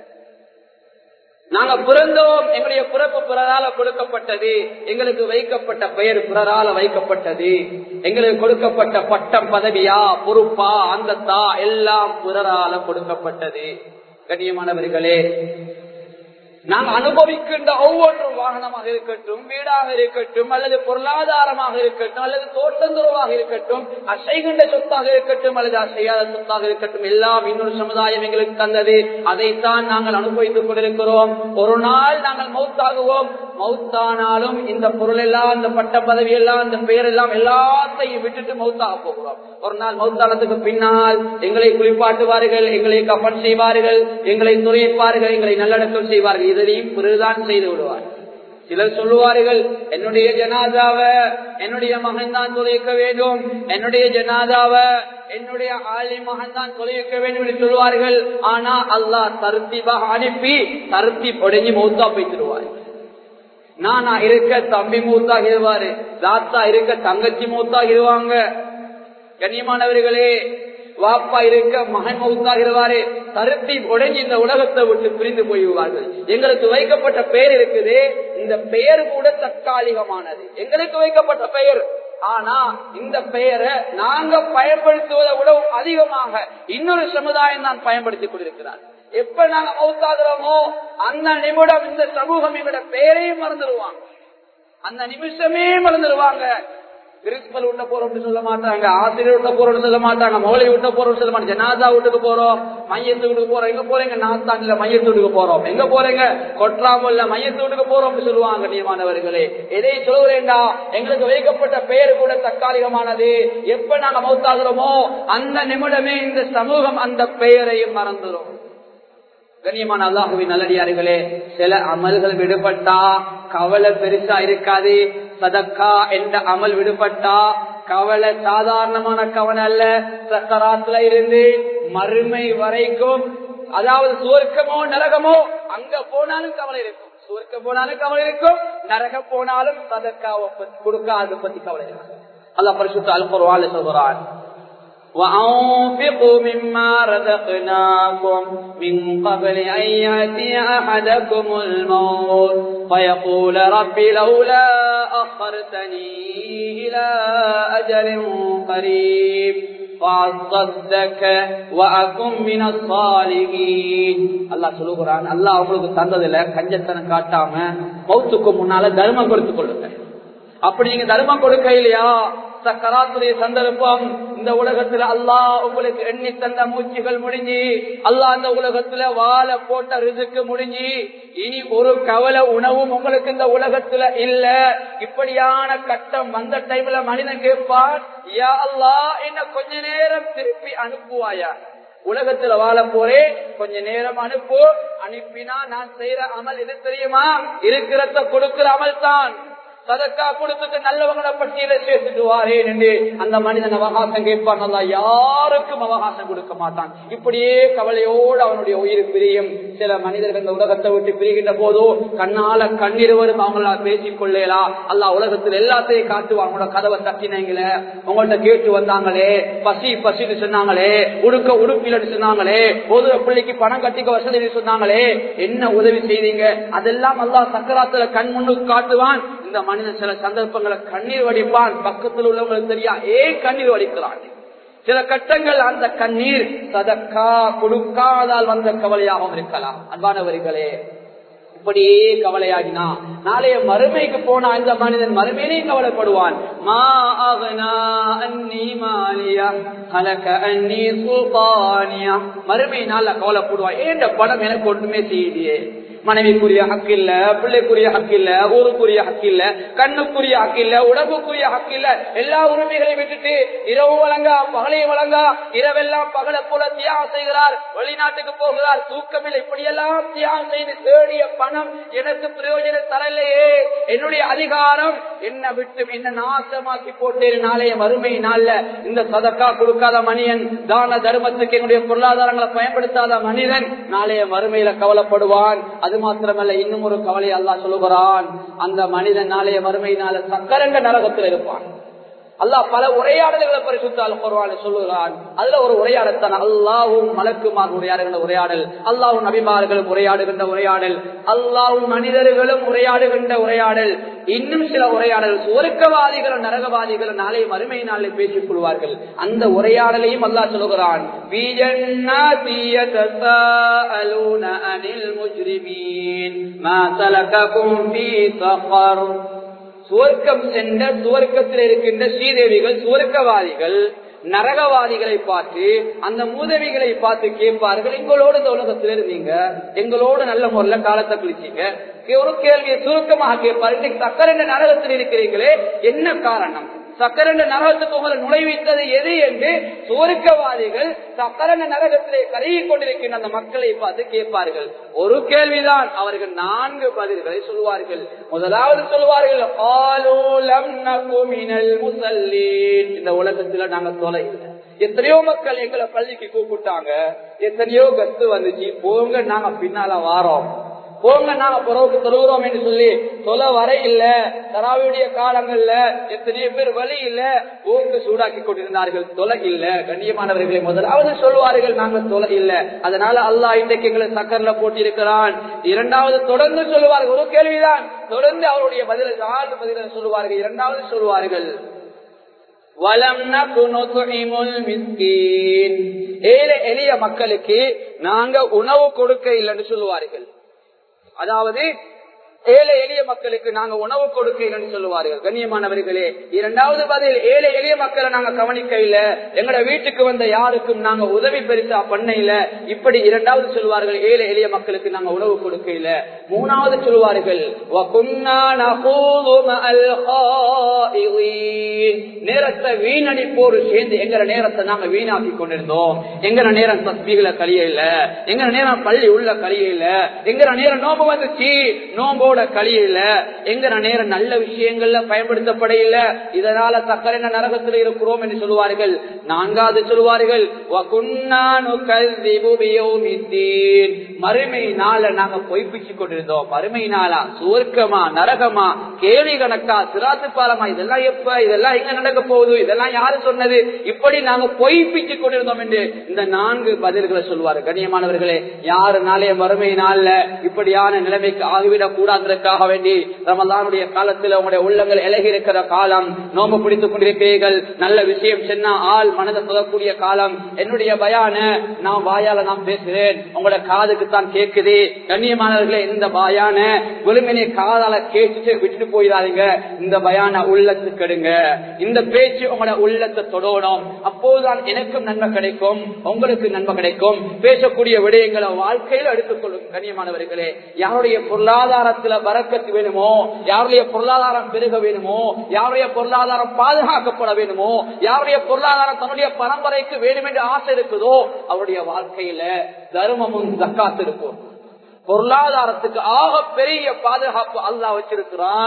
நாங்க பிறந்தோம் எங்களுடைய பிறப்பு பிறரால கொடுக்கப்பட்டது எங்களுக்கு வைக்கப்பட்ட பெயர் பிறரால வைக்கப்பட்டது எங்களுக்கு கொடுக்கப்பட்ட பட்டம் பதவியா பொறுப்பா அந்தத்தா எல்லாம் பிறரால கொடுக்கப்பட்டது கண்ணியமானவர்களே நாங்கள் அனுபவிக்கின்ற ஒவ்வொன்றும் வாகனமாக இருக்கட்டும் வீடாக இருக்கட்டும் அல்லது பொருளாதாரமாக இருக்கட்டும் அல்லது தோட்டந்துறவாக இருக்கட்டும் அசைகின்ற சொத்தாக இருக்கட்டும் அல்லது அசையாத சொத்தாக இருக்கட்டும் எல்லாம் இன்னொரு சமுதாயம் எங்களுக்கு தந்தது அதைத்தான் நாங்கள் அனுபவித்துக் கொண்டிருக்கிறோம் ஒரு நாள் நாங்கள் மௌத்தாகுவோம் மௌத்தானாலும் இந்த பொருள் எல்லாம் இந்த பட்ட பதவி எல்லாம் இந்த பெயர் எல்லாம் எல்லாத்தையும் விட்டுட்டு மௌத்தாக போகிறோம் ஒரு நாள் மௌத்தானத்துக்கு பின்னால் எங்களை குளிப்பாட்டுவார்கள் எங்களை கப்பன் செய்வார்கள் எங்களை துறைப்பார்கள் எங்களை நல்லடக்கம் செய்வார்கள் இதனையும் பிறகுதான் செய்து விடுவார் சிலர் சொல்லுவார்கள் என்னுடைய ஜனாதாவ என்னுடைய மகன் தான் தொலைக்க வேண்டும் என்னுடைய ஜனாதாவ என்னுடைய ஆலி மகன் தான் தொலைக்க வேண்டும் என்று சொல்வார்கள் ஆனா அல்லாஹ் தருத்திபாக அனுப்பி தருத்தி உடஞ்சி மௌத்தா போய்த்திருவார் நானா இருக்க தம்பி மூத்தாகிடுவாரு தாத்தா இருக்க தங்கச்சி மூத்தாகிடுவாங்க கண்ணியமானவர்களே வாப்பா இருக்க மகன் மவுத்தாகிறவாறு தருத்தி உடைஞ்சு இந்த உலகத்தை விட்டு பிரிந்து போய்விடுவார்கள் எங்களுக்கு வைக்கப்பட்ட பெயர் இருக்குது இந்த பெயர் கூட தற்காலிகமானது எங்களுக்கு வைக்கப்பட்ட பெயர் ஆனா இந்த பெயரை நாங்க பயன்படுத்துவதை விட அதிகமாக இன்னொரு சமுதாயம் தான் பயன்படுத்திக் கொண்டிருக்கிறார் எப்ப நாங்க மவுத்தாகிறோமோ அந்த நிமிடம் இந்த சமூகம் எங்களோட பெயரையும் மறந்துடுவாங்க அந்த நிமிஷமே மறந்துடுவாங்க பிரின்சிபல் விட்ட போறோம்னு சொல்ல மாட்டாங்க ஆசிரியர் விட்ட போறோம்னு சொல்ல மாட்டாங்க மௌலை விட்ட போறோம்னு சொல்ல மாட்டாங்க ஜனாதா வீட்டுக்கு போறோம் மையத்து வீட்டுக்கு போறோம் எங்க போறீங்க நாத்தான்ல மையத்து வீட்டுக்கு போறோம் எங்க போறீங்க கொட்ராமல்ல மையத்து வீட்டுக்கு போறோம்னு சொல்லுவாங்க நியமானவர்களே எதை சொல்லுறேன்டா எங்களுக்கு வைக்கப்பட்ட பெயர் கூட தற்காலிகமானது எப்ப நாங்க மௌத்தாகிறோமோ அந்த நிமிடமே இந்த சமூகம் அந்த பெயரையும் மறந்துடும் கண்ணியமான அல்லாஹுவின் நல்லடியார்களே சில அமல்கள் விடுபட்டா கவலை பெருசா இருக்காது சதக்கா என்ற அமல் விடுபட்டா கவலை சாதாரணமான கவலை அல்ல சக்கராத்துல இருந்து மறுமை வரைக்கும் அதாவது சுவர்க்கமோ நரகமோ அங்க போனாலும் கவலை இருக்கும் சுவர்க்கம் போனாலும் கவலை இருக்கும் நரகம் போனாலும் சதக்காவை கொடுக்காத பத்தி கவலை இருக்கும் அல்லா பரிசுத்த அல்பருவால சொல்கிறான் وأنفقوا مما رزقناكم من قبل أن يأتي أحدكم الموت فيقول رب لولا أخرتني إلى أجل قريب فأصدك وأكن من الصالحين அல்லாஹ் சொல்லுகிறான் அல்லாஹ் அவங்களுக்கு தந்ததுல கஞ்சத்தனம் காட்டாம மௌத்துக்கு முன்னால தர்மம் கொடுத்துக் கொள்ளுங்க அப்படி நீங்க தர்மம் கொடுக்க இல்லையா சக்கராத்துடைய சந்தர்ப்பம் இந்த உலகத்துல அல்லாஹ் உங்களுக்கு எண்ணி தந்த மூச்சுகள் முடிஞ்சு அல்லாஹ் இந்த உலகத்துல வாழ போட்ட ரிசுக்கு முடிஞ்சு இனி ஒரு கவலை உணவும் உங்களுக்கு இந்த உலகத்துல இல்ல இப்படியான கட்டம் வந்த டைம்ல மனிதன் கேட்பான் யா அல்லாஹ் என்ன கொஞ்ச நேரம் திருப்பி அனுப்புவாயா உலகத்துல வாழ போறேன் கொஞ்ச நேரம் அனுப்பு அனுப்பினா நான் செய்யற அமல் எது தெரியுமா இருக்கிறத கொடுக்கிற அமல் தான் சதக்கா கொடுத்துட்டு நல்லவங்களை பட்டியல சேர்த்துட்டு வாரேன் என்று அந்த மனிதன் அவகாசம் கேட்பான் அல்ல யாருக்கும் அவகாசம் கொடுக்க மாட்டான் இப்படியே கவலையோடு அவனுடைய உயிர் பிரியும் சில மனிதர்கள் இந்த உலகத்தை விட்டு பிரிகின்ற போதோ கண்ணால கண்ணீர் வரும் அவங்களா பேசிக் கொள்ளலாம் அல்ல உலகத்தில் எல்லாத்தையும் காட்டுவாங்க உங்களோட கதவை தட்டினீங்களே உங்கள்ட்ட கேட்டு வந்தாங்களே பசி பசின்னு சொன்னாங்களே உடுக்க உடுப்பிலன்னு சொன்னாங்களே ஒரு பிள்ளைக்கு பணம் கட்டிக்க வசதி சொன்னாங்களே என்ன உதவி செய்தீங்க அதெல்லாம் அல்லா சக்கராத்துல கண் முன்னுக்கு காட்டுவான் இந்த மனிதன் சில சந்தர்ப்பங்களை கண்ணீர் வடிப்பான் பக்கத்தில் உள்ளவங்களுக்கு தெரியா ஏன் கண்ணீர் வடிக்கிறான் சில கட்டங்கள் அந்த கண்ணீர் சதக்கா கொடுக்காதால் வந்த கவலையாகவும் இருக்கலாம் அன்பானவர்களே இப்படியே கவலையாகினா நாளைய மறுமைக்கு போனா இந்த மனிதன் மறுமையிலே கவலைப்படுவான் மா அகனா அன்னி மாலியா அலக அன்னி சுல்தானியா மறுமை நாள்ல கவலைப்படுவான் ஏன் படம் எனக்கு ஒன்றுமே செய்தியே மனைவிக்குரிய ஹக்கு இல்ல பிள்ளைக்குரிய ஹக்கு இல்ல ஊருக்குரிய ஹக்கு இல்ல கண்ணுக்குரிய ஹக்கு இல்ல உடம்புக்குரிய ஹக்கு இல்ல எல்லா உரிமைகளையும் விட்டுட்டு இரவு வழங்கா பகலையும் வழங்கா இரவெல்லாம் பகலை போல தியாகம் செய்கிறார் வெளிநாட்டுக்கு போகிறார் தூக்கமில்லை இப்படியெல்லாம் தியாகம் செய்து தேடிய பணம் எனக்கு பிரயோஜனம் தரலையே என்னுடைய அதிகாரம் என்ன விட்டு என்ன நாசமாக்கி போட்டேன் நாளைய வறுமை நாள்ல இந்த சதக்கா கொடுக்காத மனிதன் தான தர்மத்துக்கு என்னுடைய பொருளாதாரங்களை பயன்படுத்தாத மனிதன் நாளைய வறுமையில கவலைப்படுவான் அது மாத்திரமல்ல இன்னும் ஒரு கவலை அல்லா சொல்லுகிறான் அந்த மனிதன் நாளைய வறுமையினால சக்கரங்க நரகத்தில் இருப்பான் அல்லாஹ் பல உரையாடல்களை பரிசுத்தால் குர்ஆனில் சொல்லுகிறான் அதுல ஒரு உரையாடத்தான் அல்லாவும் மலக்குமார் உரையாடுகின்ற உரையாடல் அல்லாவும் நபிமார்களும் உரையாடுகின்ற உரையாடல் அல்லாவும் மனிதர்களும் உரையாடுகின்ற உரையாடல் இன்னும் சில உரையாடல் சுவர்க்கவாதிகளும் நரகவாதிகளும் நாளை மறுமை நாளில் பேசிக் கொள்வார்கள் அந்த உரையாடலையும் அல்லாஹ் சொல்லுகிறான் அனில் முஜ்ரிமீன் மா சலககும் ஃபீ சஃபர் சுவர்க்கம் சென்ற சுவர்க்கத்தில் இருக்கின்ற ஸ்ரீதேவிகள் சுவர்க்கவாதிகள் நரகவாதிகளை பார்த்து அந்த மூதவிகளை பார்த்து கேட்பார்கள் எங்களோட இந்த உலகத்தில் இருந்தீங்க எங்களோட நல்ல முறையில காலத்தை கழிச்சீங்க ஒரு கேள்வியை சுருக்கமாக கேட்பார் இன்னைக்கு சக்கர நரகத்தில் இருக்கிறீங்களே என்ன காரணம் சக்கரண்ட நரகத்துக்கு உங்களை நுழைவித்தது எது என்று சுவர்க்கவாதிகள் சக்கரண்ட நரகத்திலே கருகி கொண்டிருக்கின்ற அந்த மக்களை பார்த்து கேட்பார்கள் ஒரு கேள்விதான் அவர்கள் நான்கு பதில்களை சொல்வார்கள் முதலாவது சொல்வார்கள் இந்த உலகத்துல நாங்க தொலை எத்தனையோ மக்கள் எங்களை பள்ளிக்கு கூப்பிட்டாங்க எத்தனையோ கத்து வந்துச்சு போங்க நாங்க பின்னால வாரோம் போங்க நாங்க புறவுக்கு தொழுகிறோம் என்று சொல்லி தொலை வரை இல்ல தராவியுடைய காலங்கள்ல எத்தனையோ பேர் வழி இல்ல ஊருக்கு சூடாக்கி கொண்டிருந்தார்கள் தொலை இல்ல கண்ணியமானவர்களை முதலாவது சொல்லுவார்கள் நாங்க தொலை இல்ல அதனால அல்லாஹ் இன்றைக்கு எங்களை சக்கர்ல போட்டிருக்கிறான் இரண்டாவது தொடர்ந்து சொல்லுவார்கள் ஒரு கேள்விதான் தொடர்ந்து அவருடைய பதில நாலு பதில சொல்லுவார்கள் இரண்டாவது சொல்லுவார்கள் ஏழை எளிய மக்களுக்கு நாங்க உணவு கொடுக்க இல்லைன்னு சொல்லுவார்கள் அதாவது ஏழை எளிய மக்களுக்கு நாங்க உணவு கொடுக்க இல்லைன்னு சொல்லுவார்கள் கண்ணியமானவர்களே இரண்டாவது பதில் ஏழை எளிய மக்களை நாங்க கவனிக்க இல்ல எங்கட வீட்டுக்கு வந்த யாருக்கும் நாங்க உதவி பெருசா பண்ண இல்ல இப்படி இரண்டாவது சொல்வார்கள் ஏழை எளிய மக்களுக்கு நாங்க உணவு கொடுக்க இல்ல மூணாவது சொல்வார்கள் நேரத்தை வீணடிப்போரு சேர்ந்து எங்கட நேரத்தை நாங்க வீணாக்கி கொண்டிருந்தோம் எங்கட நேரம் தஸ்பீகளை கழிய இல்ல எங்கட நேரம் பள்ளி உள்ள கழிய இல்ல எங்கட நேரம் நோம்பு வந்துச்சு நோம்போட கழியில எங்கட நேரம் நல்ல விஷயங்கள்ல பயன்படுத்தப்பட இல்ல இதனால சக்கரை நரகத்தில் இருக்கிறோம் என்று சொல்லுவார்கள் நான்காவது சொல்லுவார்கள் மறுமை நாள நாங்க பொய்ப்பிச்சு கொண்டிருந்தோம் மறுமை நாளா சுவர்க்கமா நரகமா கேள்வி கணக்கா சிராத்து பாலமா இதெல்லாம் எப்ப இதெல்லாம் எங்க நடக்க போகுது இதெல்லாம் யாரு சொன்னது இப்படி நாங்க பொய்ப்பிச்சு கொண்டிருந்தோம் என்று இந்த நான்கு பதில்களை சொல்லுவாரு கண்ணியமானவர்களே யாரு நாளைய மறுமை நாள்ல இப்படியான நிலைமைக்கு ஆகிவிடக் கூடாதற்காக வேண்டி ரமலானுடைய காலத்தில் உங்களுடைய உள்ளங்கள் இலகி இருக்கிற காலம் நோம்பு பிடித்துக் கொண்டிருக்கிறீர்கள் நல்ல விஷயம் சொன்னா ஆள் மனதை சொல்லக்கூடிய காலம் என்னுடைய பயான நான் வாயால நான் பேசுறேன் உங்களோட காதுக்கு தான் கேட்குது கண்ணியமானவர்களே இந்த பயான விழுமினை காதால கேட்டுட்டு விட்டுட்டு போயிடாதீங்க இந்த பயான உள்ளத்துக்கு எடுங்க இந்த பேச்சு உங்களோட உள்ளத்தை தொடணும் அப்போதுதான் எனக்கும் நன்மை கிடைக்கும் உங்களுக்கு நன்மை கிடைக்கும் பேசக்கூடிய விடயங்களை வாழ்க்கையில் எடுத்துக்கொள்ளும் கண்ணியமானவர்களே யாருடைய பொருளாதாரத்துல பறக்கத்து வேணுமோ யாருடைய பொருளாதாரம் பெருக வேணுமோ யாருடைய பொருளாதாரம் பாதுகாக்கப்பட வேணுமோ யாருடைய பொருளாதாரம் தன்னுடைய பரம்பரைக்கு வேணும் என்று ஆசை இருக்குதோ அவருடைய வாழ்க்கையில தர்மமும் தக்காத்து இருக்கும் பொருளாதாரத்துக்கு ஆக பெரிய பாதுகாப்பு அல்லா வச்சிருக்கிறான்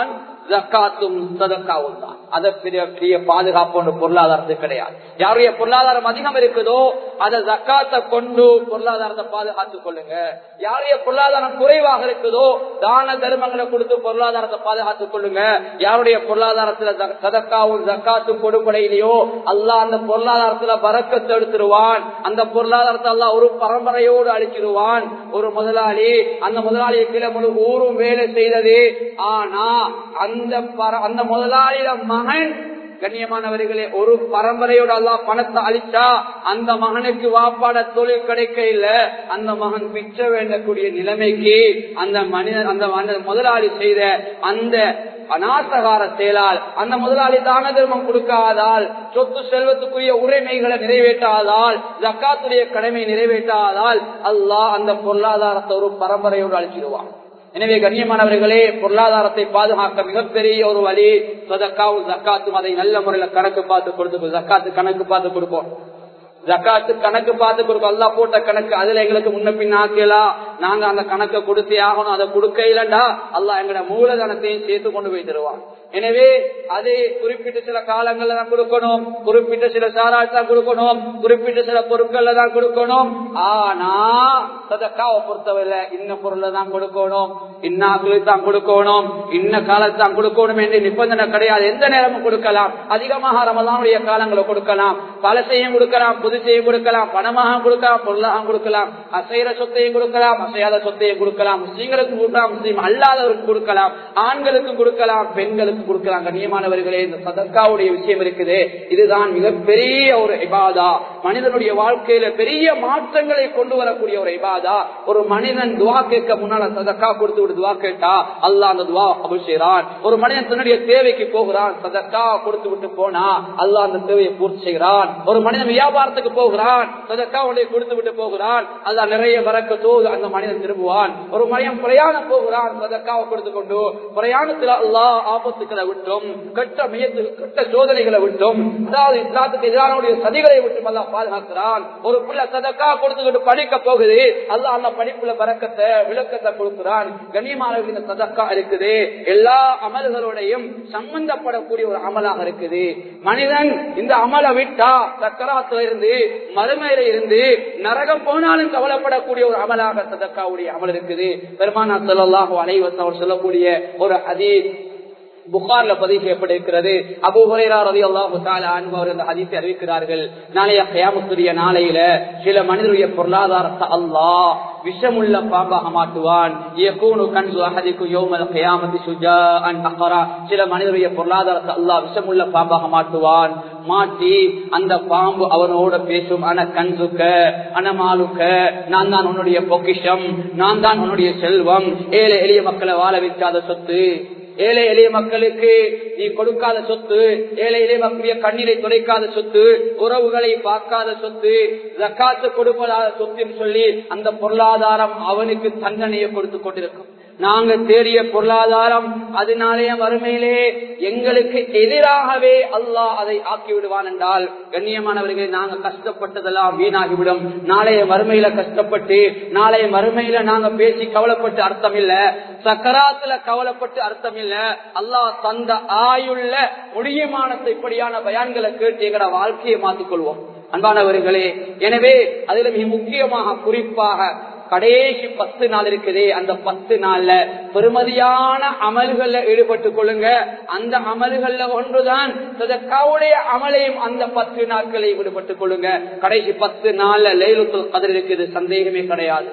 ஜக்காத்தும் சதக்காவும் தான் அதை பெரிய பெரிய பாதுகாப்பு ஒன்று பொருளாதாரத்துக்கு கிடையாது யாருடைய பொருளாதாரம் அதிகம் இருக்குதோ அதை ஜக்காத்தை கொண்டு பொருளாதாரத்தை பாதுகாத்துக் கொள்ளுங்க யாருடைய பொருளாதாரம் குறைவாக இருக்குதோ தான தர்மங்களை கொடுத்து பொருளாதாரத்தை பாதுகாத்துக் கொள்ளுங்க யாருடைய பொருளாதாரத்துல ஜ- சதக்காவும் ஜக்காத்தும் கொடுப்படையிலையோ அல்லாஹ் அந்த பொருளாதாரத்துல பறக்கத்தை எடுத்துருவான் அந்த பொருளாதாரத்தை அல்லாஹ் ஒரு பரம்பரையோடு அழிச்சிருவான் ஒரு முதலாளி அந்த முதலாளியை கீழே முழு ஊரும் வேலை செய்தது ஆனா அந்த பர- அந்த முதலாளியிட மகன் கண்ணியமானவர்களே ஒரு பரம்பரையோட அல்லாஹ் பணத்தை அழிச்சா அந்த மகனுக்கு வாப்பாட தொழில் கிடைக்க இல்ல அந்த மகன் பிச்சை வேண்டக்கூடிய நிலைமைக்கு அந்த மனிதன் அந்த அந்த முதலாளி செய்த அந்த அநாசகார செயலால் அந்த முதலாளி தான தர்மம் கொடுக்காதால் சொத்து செல்வத்துக்குரிய உரிமைகளை நிறைவேற்றாதால் ஜக்காத்துடைய கடமை நிறைவேற்றாதால் அல்லாஹ் அந்த பொருளாதாரத்தை ஒரு பரம்பரையோடு அழிச்சிடுவான் எனவே கண்ணியமானவர்களே பொருளாதாரத்தை பாதுகாக்க மிகப்பெரிய ஒரு வழி சதக்காவும் ஜக்காத்தும் அதை நல்ல முறையில கணக்கு பார்த்து கொடுத்து ஜக்காத்து கணக்கு பார்த்து கொடுப்போம் ஜக்காத்து கணக்கு பார்த்து கொடுக்கும் அல்லா போட்ட கணக்கு அதுல எங்களுக்கு முன்ன பின் ஆக்கலாம் நாங்க அந்த கணக்கை கொடுத்தே ஆகணும் அதை கொடுக்க இல்லண்டா அல்லா எங்களோட மூலதனத்தையும் சேர்த்து கொண்டு போய் தருவான் எனவே அது குறிப்பிட்ட சில காலங்கள்ல தான் கொடுக்கணும் குறிப்பிட்ட சில சாராட்சி தான் கொடுக்கணும் குறிப்பிட்ட சில பொருட்கள்ல தான் கொடுக்கணும் ஆனா சதக்காவை பொறுத்தவரை இன்ன பொருளை தான் கொடுக்கணும் இன்னாக்களுக்கு தான் கொடுக்கணும் இன்ன காலத்து தான் கொடுக்கணும் என்று நிபந்தனை கிடையாது எந்த நேரமும் கொடுக்கலாம் அதிகமாக ரமதானுடைய காலங்களை கொடுக்கலாம் பழசையும் கொடுக்கலாம் புதுசையும் கொடுக்கலாம் பணமாக கொடுக்கலாம் பொருளாக கொடுக்கலாம் அசைற சொத்தையும் கொடுக்கலாம் அசையாத சொத்தையும் கொடுக்கலாம் முஸ்லீம்களுக்கும் கொடுக்கலாம் முஸ்லீம் அல்லாதவருக்கு கொடுக்கலாம் ஆண்களுக்கும் கொடுக்கலாம் பெண்களுக்கும் கொடுக்கலாம் கண்ணியமானவர்களே இந்த சதக்காவுடைய விஷயம் இருக்குது இதுதான் மிகப்பெரிய ஒரு இபாதா மனிதனுடைய வாழ்க்கையில பெரிய மாற்றங்களை கொண்டு வரக்கூடிய ஒரு இபாதா ஒரு மனிதன் துவா கேட்க முன்னால சதக்கா கொடுத்து விட்டு துவா கேட்டா அல்லாஹ் அந்த துவா அபிஷேகிறான் ஒரு மனிதன் தன்னுடைய தேவைக்கு போகிறான் சதக்கா கொடுத்து விட்டு போனா அல்லாஹ் அந்த தேவையை பூர்த்தி செய்கிறான் ஒரு மனிதன் வியாபாரத்துக்கு போகிறான் சதக்கா உடைய கொடுத்து விட்டு போகிறான் அல்லாஹ் நிறைய வரக்கத்தோ அந்த மனிதன் திரும்புவான் ஒரு மனிதன் பிரயாணம் போகிறான் சதக்காவை கொடுத்து கொண்டு பிரயாணத்துல அல்லாஹ் ஆபத்துக்களை விட்டும் கெட்ட முயற்சி கெட்ட சோதனைகளை விட்டும் அதாவது இஸ்லாத்துக்கு எதிரானுடைய சதிகளை விட்டும் அல்லாஹ் பாதுகாக்கிறான் ஒரு பிள்ளை சதக்கா கொடுத்துக்கிட்டு படிக்க போகுது அல்லாஹ் அந்த படிப்புல பறக்கத்தை விளக்கத்தை கொடுக்கிறான் கண்ணியமானவர்கள் இந்த சதக்கா இருக்குது எல்லா அமல்களோடையும் சம்பந்தப்படக்கூடிய ஒரு அமலாக இருக்குது மனிதன் இந்த அமலை விட்டா சக்கராத்துல இருந்து மறுமையில இருந்து நரகம் போனாலும் கவலைப்படக்கூடிய ஒரு அமலாக சதக்காவுடைய அமல் இருக்குது பெருமானா சொல்லலாக அனைவசம் அவர் சொல்லக்கூடிய ஒரு அதீத் புகார்ல பதிவு செய்யப்பட்டிருக்கிறது அபு ஹுரைரா ரதி அல்லாஹு அவர் இந்த ஹதீஸை அறிவிக்கிறார்கள் நாளைய கயாமத்துடைய நாளையில சில மனிதனுடைய பொருளாதாரத்தை அல்லாஹ் விஷமுள்ள பாம்பாக மாட்டுவான் யகூனு கன்சு அஹதிக்கு யௌமல் கயாமத்தி சுஜாஅன் அஹரா சில மனிதனுடைய பொருளாதாரத்தை அல்லாஹ் விஷமுள்ள பாம்பாக மாட்டுவான் மாட்டி அந்த பாம்பு அவனோட பேசும் அன கன்சுக்க அனமாலுக்க நான் தான் உன்னுடைய பொக்கிஷம் நான் தான் உன்னுடைய செல்வம் ஏழை எளிய மக்களை வாழ வைக்காத சொத்து ஏழை எளிய மக்களுக்கு நீ கொடுக்காத சொத்து ஏழை எளிய மக்களுடைய கண்ணீரை துடைக்காத சொத்து உறவுகளை பார்க்காத சொத்து ஜக்காத்து கொடுப்பதாத சொத்துன்னு சொல்லி அந்த பொருளாதாரம் அவனுக்கு தண்டனையை கொடுத்து கொண்டிருக்கும் நாங்க தேடிய பொருளாதாரம் அதனாலேயே வறுமையிலே எங்களுக்கு எதிராகவே அல்லாஹ் அதை ஆக்கி விடுவான் என்றால் கண்ணியமானவர்களே நாங்க கஷ்டப்பட்டதெல்லாம் வீணாகிவிடும் நாளைய மறுமையில கஷ்டப்பட்டு நாளைய மறுமையில நாங்க பேசி கவலைப்பட்டு அர்த்தம் இல்ல சக்கராத்துல கவலைப்பட்டு அர்த்தம் இல்ல அல்லாஹ் தந்த ஆயுள்ள முடியுமானத்தை இப்படியான பயான்களை கேட்டு எங்கட வாழ்க்கையை மாற்றிக்கொள்வோம் அன்பானவர்களே எனவே அதுல மிக முக்கியமாக குறிப்பாக கடைசி பத்து நாள் இருக்குதே அந்த பத்து நாள்ல பெருமதியான அமல்கள்ல ஈடுபட்டுக் கொள்ளுங்க அந்த அமல்கள்ல ஒன்றுதான் சதக்காவுடைய அமலையும் அந்த பத்து நாட்களை ஈடுபட்டுக் கொள்ளுங்க கடைசி பத்து நாள்ல லைலுத்துல் கதிர் இருக்குது சந்தேகமே கிடையாது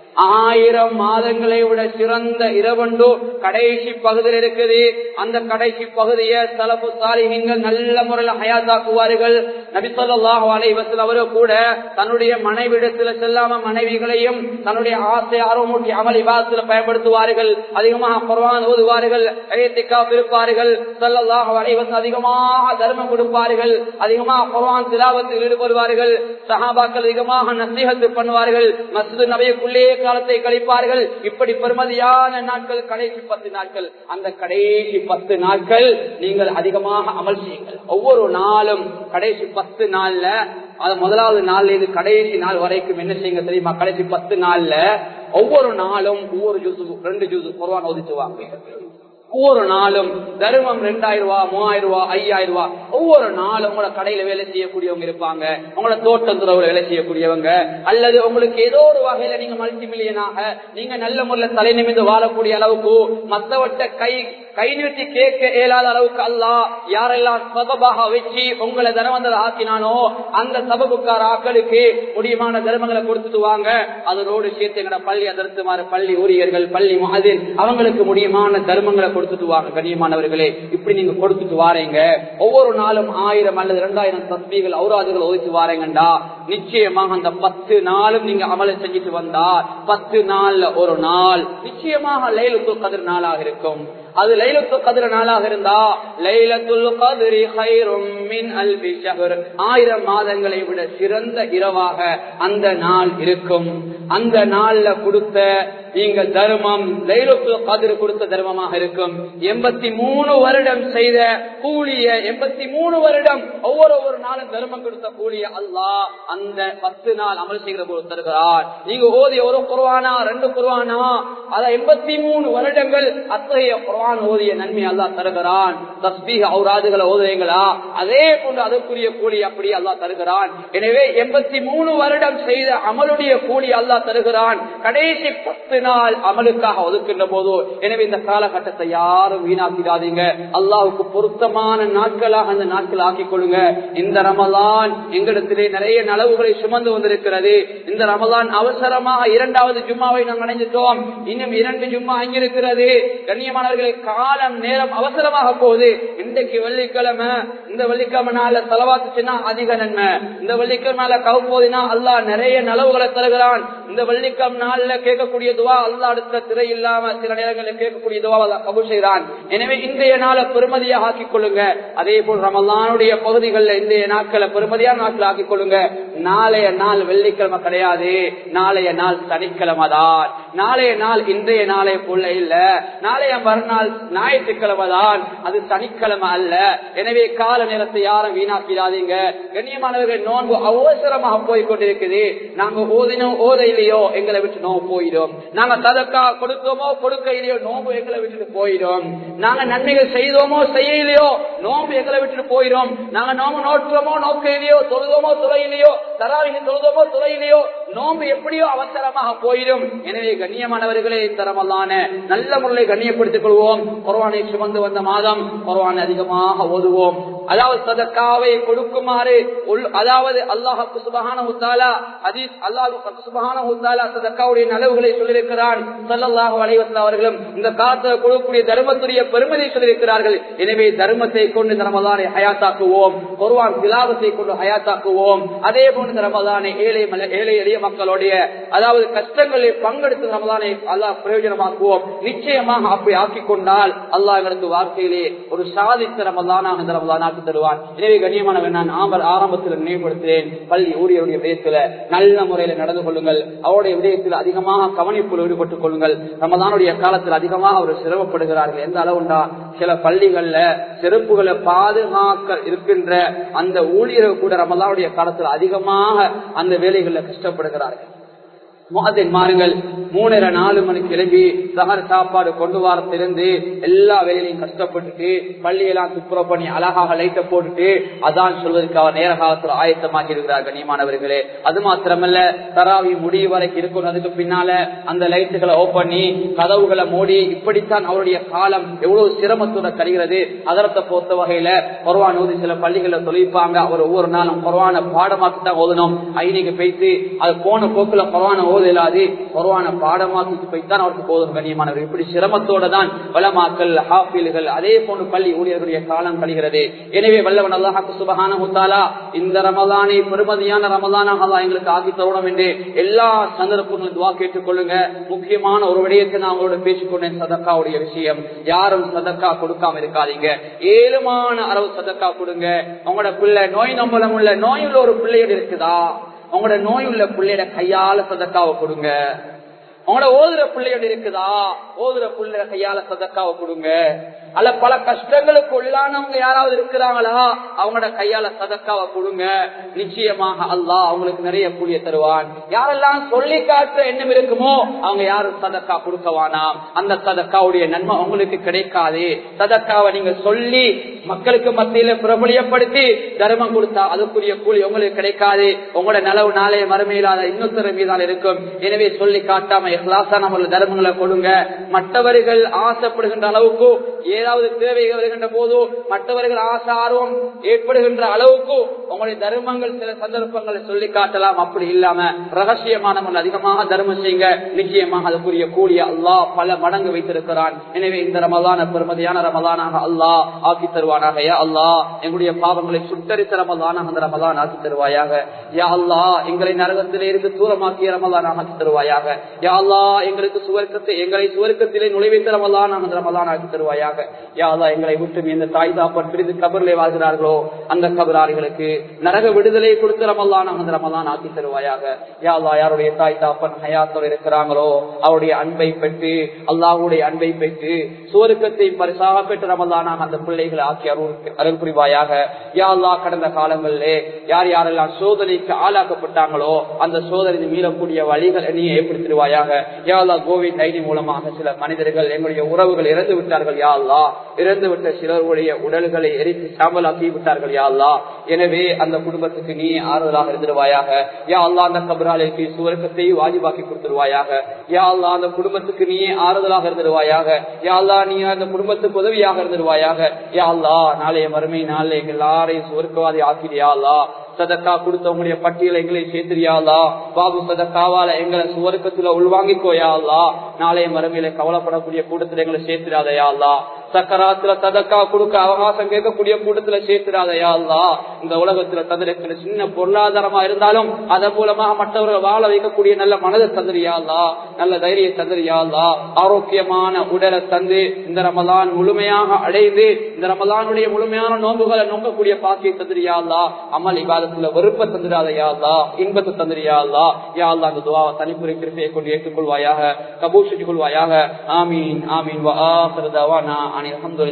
ஆயிரம் மாதங்களை விட சிறந்த இரவண்டு கடைசி பகுதியில் இருக்குது அந்த கடைசி பகுதியை தலப்பு சாலிகள் நல்ல முறையில் ஹயாத்தாக்குவார்கள் நபிசல்லாஹு அலைவசல் அவரும் கூட தன்னுடைய மனைவிடத்துல செல்லாம மனைவிகளையும் தன்னுடைய ஆசை ஆர்வமூட்டி அமல் விவாதத்தில் பயன்படுத்துவார்கள் அதிகமாக குர்வான் ஓதுவார்கள் இருப்பார்கள் சல்லாஹு அலைவசல் அதிகமாக தர்மம் கொடுப்பார்கள் அதிகமாக குர்வான் திலாவத்தில் ஈடுபடுவார்கள் சஹாபாக்கள் அதிகமாக நசீகத்து பண்ணுவார்கள் மசூது நபையுக்குள்ளே காலத்தை கழிப்பார்கள் இப்படி பெருமதியான நாட்கள் கடைசி பத்து நாட்கள் அந்த கடைசி பத்து நாட்கள் நீங்கள் அதிகமாக அமல் செய்யுங்கள் ஒவ்வொரு நாளும் கடைசி பத்து நாள்ல அது முதலாவது நாள்ல இது கடைசி நாள் வரைக்கும் என்ன செய்யுங்க தெரியுமா கடைசி பத்து நாள்ல ஒவ்வொரு நாளும் ஒவ்வொரு ஜூசு ரெண்டு ஜூசு குர்வான் ஒதுச்சுவாங்க ஒவ்வொரு நாளும் தர்மம் ரெண்டாயிரம் ரூபாய் மூவாயிரம் ரூபாய் ஐயாயிரம் ரூபாய் ஒவ்வொரு நாளும் உங்களோட கடையில வேலை செய்யக்கூடியவங்க இருப்பாங்க உங்களோட தோட்டத்துறவுல வேலை செய்யக்கூடியவங்க அல்லது உங்களுக்கு ஏதோ ஒரு வகையில நீங்க மல்டி மில்லியனாக நீங்க நல்ல முறையில் தலை நிமிந்து வாழக்கூடிய அளவுக்கு மத்தவட்ட கை கை நிறுத்தி கேட்க இயலாத அளவுக்கு அல்ல யாரெல்லாம் சபபாக வச்சு உங்களை தர்மந்தர் ஆக்கினானோ அந்த சபபுக்கார ஆக்களுக்கு முடியுமான தர்மங்களை கொடுத்துட்டு வாங்க அதனோடு சேர்த்து எங்கட பள்ளி அதர்த்துமாறு பள்ளி ஊழியர்கள் பள்ளி மாதில் அவங்களுக்கு முடியுமான தர்மங்களை கொடுத்துட்டு வாங்க கண்ணியமானவர்களே இப்படி நீங்க கொடுத்துட்டு வாரீங்க ஒவ்வொரு நாளும் ஆயிரம் அல்லது இரண்டாயிரம் தஸ்மீகள் ஔராதுகள் ஒதுக்கி வாரீங்கண்டா நிச்சயமாக அந்த பத்து நாளும் நீங்க அமல செஞ்சுட்டு வந்தா பத்து நாள்ல ஒரு நாள் நிச்சயமாக லைலுக்கு கதிர் நாளாக இருக்கும் அது லைலத்து கதிர நாளாக இருந்தா லைலத்துல் கதிரி ஹைரும் மின் அல்பி ஷஹர் ஆயிரம் மாதங்களை விட சிறந்த இரவாக அந்த நாள் இருக்கும் அந்த நாள்ல கொடுத்த நீங்க தர்மம் லைலத்து கதிர் கொடுத்த தர்மமாக இருக்கும் எண்பத்தி மூணு வருடம் செய்த கூலிய எண்பத்தி மூணு வருடம் ஒவ்வொரு ஒவ்வொரு நாளும் தர்மம் கொடுத்த கூலிய அல்லாஹ் அந்த பத்து நாள் அமல் செய்கிற போது தருகிறார் நீங்க ஓதிய ஒரு குருவானா ரெண்டு குருவானா அத எண்பத்தி மூணு வருடங்கள் அத்தகைய குர்ஆன் ஓதிய நன்மை அல்லாஹ் தருகிறான் தஸ்பீக ஔராதுகளை ஓதுவீங்களா அதே போன்று அதற்குரிய கூலி அப்படி அல்லாஹ் தருகிறான் எனவே எண்பத்தி மூணு வருடம் செய்த அமலுடைய கூலி அல்லாஹ் தருகிறான் கடைசி பத்து நாள் அமலுக்காக ஒதுக்கின்ற போது எனவே இந்த காலகட்டத்தை யாரும் வீணாக்கிடாதீங்க அல்லாஹுக்கு பொருத்தமான நாட்களாக அந்த நாட்கள் ஆக்கிக் கொள்ளுங்க இந்த ரமலான் எங்களிடத்திலே நிறைய நலவுகளை சுமந்து வந்திருக்கிறது இந்த ரமலான் அவசரமாக இரண்டாவது ஜும்மாவை நாம் அடைஞ்சிட்டோம் இன்னும் இரண்டு ஜும்மா அங்கிருக்கிறது கண்ணியமானவர்களை காலம் நேரம் அவசரமாக போகுது இன்றைக்கு வெள்ளிக்கிழமை இந்த வெள்ளிக்கிழமை நாள செலவாக்குச்சுன்னா அதிக நன்மை இந்த வெள்ளிக்கிழமை நாள கவுப்போதினா அல்லாஹ் நிறைய நலவுகளை தருகிறான் இந்த வெள்ளிக்கிழமை நாள்ல கேட்கக்கூடிய துவா அல்லாஹ் அடுத்த திரை இல்லாம சில நேரங்களில் கேட்கக்கூடிய துவா அல்லாஹ் கபூல் செய்கிறான் எனவே இன்றைய நாளை பெருமதியாக ஆக்கிக் கொள்ளுங்க அதே போல் ரமலானுடைய பகுதிகளில் இன்றைய நாட்களை பெருமதியான நாட்கள் ஆக்கிக் கொள்ளுங்க நாளைய நாள் வெள்ளிக்கிழமை கிடையாது நாளைய நாள் சனிக்கிழமை தான் நாளைய நாள் இன்றைய நாளை போல இல்ல நாளைய மறுநாள் ஞாயிற்றுக்கிழமை தான் அது சனிக்கிழமை அல்ல எனவே கால நேரத்தை யாரும் வீணாக்கிடாதீங்க கண்ணியமானவர்கள் நோன்பு அவசரமாக போய் கொண்டிருக்குது நாங்க ஓதினோம் ஓத இல்லையோ எங்களை விட்டு நோம்பு போயிடும் நாங்க ததக்கா கொடுத்தோமோ கொடுக்க இல்லையோ நோம்பு எங்களை விட்டுட்டு போயிடும் நாங்க நன்மைகள் செய்தோமோ செய்யலையோ நோம்பு எங்களை விட்டுட்டு போயிடும் நாங்க நோம்பு நோட்டுறோமோ நோக்க இல்லையோ தொழுதோமோ துறையிலையோ தராவிக தொழுதோமோ துறையிலையோ நோம்பு எப்படியோ அவசரமாக போயிடும் எனவே கண்ணியமானவர்களே தரமல்லான நல்ல முறையை கண்ணியப்படுத்திக் கொள்வோம் குர்ஆனை சுமந்து வந்த மாதம் குர்ஆனை அதிகமாக ஓதுவோம் அதாவது சதக்காவை கொடுக்குமாறு உள்- அதாவது அல்லாஹு சுபஹானஹு தஆலா ஹதீஸ் அல்லாஹு சுபஹானஹு தஆலா சதக்காவுடைய நலவுகளை சொல்லியிருக்கிறான் ஸல்லல்லாஹு அலைஹி வஸல்லம் அவர்களும் இந்த காலத்தில் கொடுக்கக்கூடிய தர்மத்துடைய பெருமதியை சொல்லியிருக்கிறார்கள் எனவே தர்மத்தை கொண்டு இந்த ரமலானை ஹயாத்தாக்குவோம் குர்ஆன் திலாவத்தை கொண்டு ஹயாத்தாக்குவோம் அதே போன்று இந்த ரமலானை ஏழை மல- ஏழை எளிய மக்களுடைய அதாவது கஷ்டங்களில் பங்கெடுத்து ரமலானை அல்லாஹ் பிரயோஜனமாக்குவோம் நிச்சயமாக அப்படி ஆக்கிக் கொண்டால் அல்லாஹ் எங்களுக்கு வாழ்க்கையிலே ஒரு சாதித்த ரமலானாக இந்த ரமலான் ஆக்கி தருவான் எனவே கண்ணியமானவன் நான் ஆம்பர் ஆரம்பத்தில் நினைவுபடுத்துகிறேன் பள்ளி ஊழியருடைய விடயத்துல நல்ல முறையில நடந்து கொள்ளுங்கள் அவருடைய விடயத்தில் அதிகமாக கவனிப்பில் ஈடுபட்டுக் கொள்ளுங்கள் ரமலானுடைய காலத்தில் அதிகமாக அவர் சிரமப்படுகிறார்கள் எந்த அளவுண்டா சில பள்ளிகள்ல செருப்புகளை பாதுகாக்க இருக்கின்ற அந்த ஊழியர்கள் கூட ரமலானுடைய காலத்தில் அதிகமாக அந்த வேலைகளில் கஷ்டப்படுகிறார்கள் முகத்தின் மாறுங்கள் மூணரை நாலு மணிக்கு கிளம்பி சகர் சாப்பாடு கொண்டு வரத்திலிருந்து எல்லா வேலையிலையும் கஷ்டப்பட்டுட்டு பள்ளியெல்லாம் துப்புரவு பண்ணி அழகாக லைட்ட போட்டுட்டு அதான் சொல்வதற்கு அவர் நேர காலத்தில் ஆயத்தமாக்கி இருக்கிறார் கண்ணியமானவர்களே அது மாத்திரமல்ல தராவி முடிவு வரைக்கும் இருக்கணும் அதுக்கு பின்னால அந்த லைட்டுகளை ஓப்பன் பண்ணி கதவுகளை மூடி இப்படித்தான் அவருடைய காலம் எவ்வளவு சிரமத்தோட கழிகிறது அதரத்தை பொறுத்த வகையில குர்வான் ஓதி சில பள்ளிகளை தொழிப்பாங்க அவர் ஒவ்வொரு நாளும் குர்வான பாடமாக்கி தான் ஓதணும் ஐனிக்கு போயிட்டு அது போன போக்குல குர்வான ஓதலாது குர்வான பாடமாக்கி போய்த்தான் அவருக்கு போதும் கண்ணியமானவர் இப்படி சிரமத்தோட தான் வளமாக்கல் ஹாஃபில்கள் அதே போன்று பள்ளி ஊழியர்களுடைய காலம் கழிகிறது எனவே வல்லவன் அல்லாஹாக்கு சுபகான முத்தாலா இந்த ரமலானை பெருமதியான ரமலானாக அல்லாஹ் எங்களுக்கு ஆக்கி தரணும் என்று எல்லா சந்தர்ப்பங்களும் துவா கேட்டுக் கொள்ளுங்க முக்கியமான ஒரு விடயத்தை நான் உங்களோட பேசிக்கொண்டேன் சதக்காவுடைய விஷயம் யாரும் சதக்கா கொடுக்காம இருக்காதீங்க ஏழுமான அளவு சதக்கா கொடுங்க உங்களோட பிள்ளை நோய் நம்பலம் உள்ள நோயுள்ள ஒரு பிள்ளையோட இருக்குதா உங்களோட நோய் உள்ள பிள்ளையோட கையால சதக்காவை கொடுங்க உங்களோட ஓதுற பிள்ளையோட இருக்குதா ஓதுற பிள்ளை கையால சதக்காவை கொடுங்க அல்ல பல கஷ்டங்களுக்கு உள்ளானவங்க யாராவது இருக்கிறாங்களா அவங்களோட கையால சதக்காவை கொடுங்க நிச்சயமாக அல்லாஹ் அவங்களுக்கு நிறைய கூலிய தருவான் யாரெல்லாம் சொல்லி காட்டுற எண்ணம் இருக்குமோ அவங்க யாரும் சதக்கா கொடுக்க வேணாம் அந்த சதக்காவுடைய நன்மை உங்களுக்கு கிடைக்காது சதக்காவை நீங்க சொல்லி மக்களுக்கு மத்தியில பிரபலியப்படுத்தி தர்மம் கொடுத்தா அதுக்குரிய கூலி உங்களுக்கு கிடைக்காது உங்களோட நலவு நாளைய மறுமையிலாத இன்னொருத்தர் மீதால் இருக்கும் எனவே சொல்லி காட்டாம இஹ்லாசா நம்ம தர்மங்களை கொடுங்க மற்றவர்கள் ஆசைப்படுகின்ற அளவுக்கு ஏதாவது தேவைகள் வருகின்ற போதோ மற்றவர்கள் ஆசை ஆர்வம் ஏற்படுகின்ற அளவுக்கு உங்களுடைய தர்மங்கள் சில சந்தர்ப்பங்களை சொல்லி காட்டலாம் அப்படி இல்லாம ரகசியமானவர்கள் அதிகமாக தர்மம் செய்யுங்க நிச்சயமாக அதுக்குரிய கூலிய அல்லாஹ் பல மடங்கு வைத்திருக்கிறான் எனவே இந்த ரமதான பெருமதியான ரமதானாக அல்லாஹ் ஆக்கி தருவானாக யா அல்லாஹ் எங்களுடைய பாவங்களை சுட்டரித்த ரமதானாக அந்த ரமதான் ஆக்கி தருவாயாக யா அல்லாஹ் எங்களை நரகத்திலே இருந்து தூரமாக்கிய ரமதானாக ஆக்கி தருவாயாக யா அல்லாஹ் எங்களுக்கு சுவர்க்கத்தை எங்களை சுவர்க்கத்திலே நுழைவைத்த ரமதானாக அந்த ரமதான் ஆக்கி தருவாயாக யா அல்லாஹ் எங்களை விட்டு எந்த தாய் தாப்பன் பிரிந்து கபரிலே வாழ்கிறார்களோ அந்த கபராளிகளுக்கு நரக விடுதலை கொடுத்து ரமலான் அந்த ரமலான் ஆக்கி தருவாயாக யா அல்லாஹ் யாருடைய தாய் தாப்பன் ஹயாத்தோடு இருக்கிறாங்களோ அவருடைய அன்பை பெற்று அல்லாஹுடைய அன்பை பெற்று சுவருக்கத்தை பரிசாக பெற்று ரமலானாக அந்த பிள்ளைகளை ஆக்கி அருள் அருள் புரிவாயாக யா அல்லாஹ் கடந்த காலங்களிலே யார் யாரெல்லாம் சோதனைக்கு ஆளாக்கப்பட்டாங்களோ அந்த சோதனை மீளக்கூடிய வழிகளை நீ ஏற்படுத்திடுவாயாக யா அல்லாஹ் கோவிட் நைன்டீன் மூலமாக சில மனிதர்கள் எங்களுடைய உறவுகள் இறந்து விட்டார்கள் யா அல்லாஹ் இறந்து விட்ட சிலருடைய உடல்களை எரித்து சாம்பலாக்கி விட்டார்கள் யா அல்லாஹ் எனவே அந்த குடும்பத்துக்கு நீ ஆறுதலாக இருந்துருவாயாக யா அல்லா அந்த கபராலைக்கு சுவர்க்கத்தை வாஜிபாக்கி கொடுத்துருவாயாக யா அல்லா அந்த குடும்பத்துக்கு நீ ஆறுதலாக இருந்துருவாயாக யா அல்லா நீ அந்த குடும்பத்துக்கு உதவியாக இருந்துருவாயாக யா அல்லா நாளைய மறுமை நாளில் எங்க எல்லாரையும் சுவர்க்கவாதி ஆக்கிறியா அல்லா சதக்கா கொடுத்தவங்களுடைய பட்டியல எங்களை சேர்த்திரியாளா பாபு சதக்காவால எங்களை சுவர்க்கத்துல உள்வாங்கிக்கோயாளா நாளைய மறுமையில கவலைப்படக்கூடிய கூட்டத்துல எங்களை சேர்த்திராதையாளா சக்கராத்துல சதக்கா கொடுக்க அவகாசம் கேட்கக்கூடிய கூட்டத்துல சேர்த்திராதையா அல்லா இந்த உலகத்துல தந்திருக்கிற சின்ன பொருளாதாரமா இருந்தாலும் அதன் மூலமாக மற்றவர்கள் வாழ வைக்கக்கூடிய நல்ல மனதை தந்திரியாளா நல்ல தைரிய தந்திரியாளா ஆரோக்கியமான உடலை தந்து இந்த ரமலான் முழுமையாக அடைந்து இந்த ரமலானுடைய முழுமையான நோன்புகளை நோக்கக்கூடிய பாக்கியை தந்திரியாளா அமல் இபாதத்துல வெறுப்ப தந்திராதையாளா இன்பத்தை தந்திரியாளா யாழ்லா அந்த துவாவை தனிப்புரை கிருப்பையை கொண்டு ஏற்றுக்கொள்வாயாக கபூர் செஞ்சு கொள்வாயாக ஆமீன் ஆமீன் வா ஆசிரதாவா நான் அனில் அஹமதுல்லா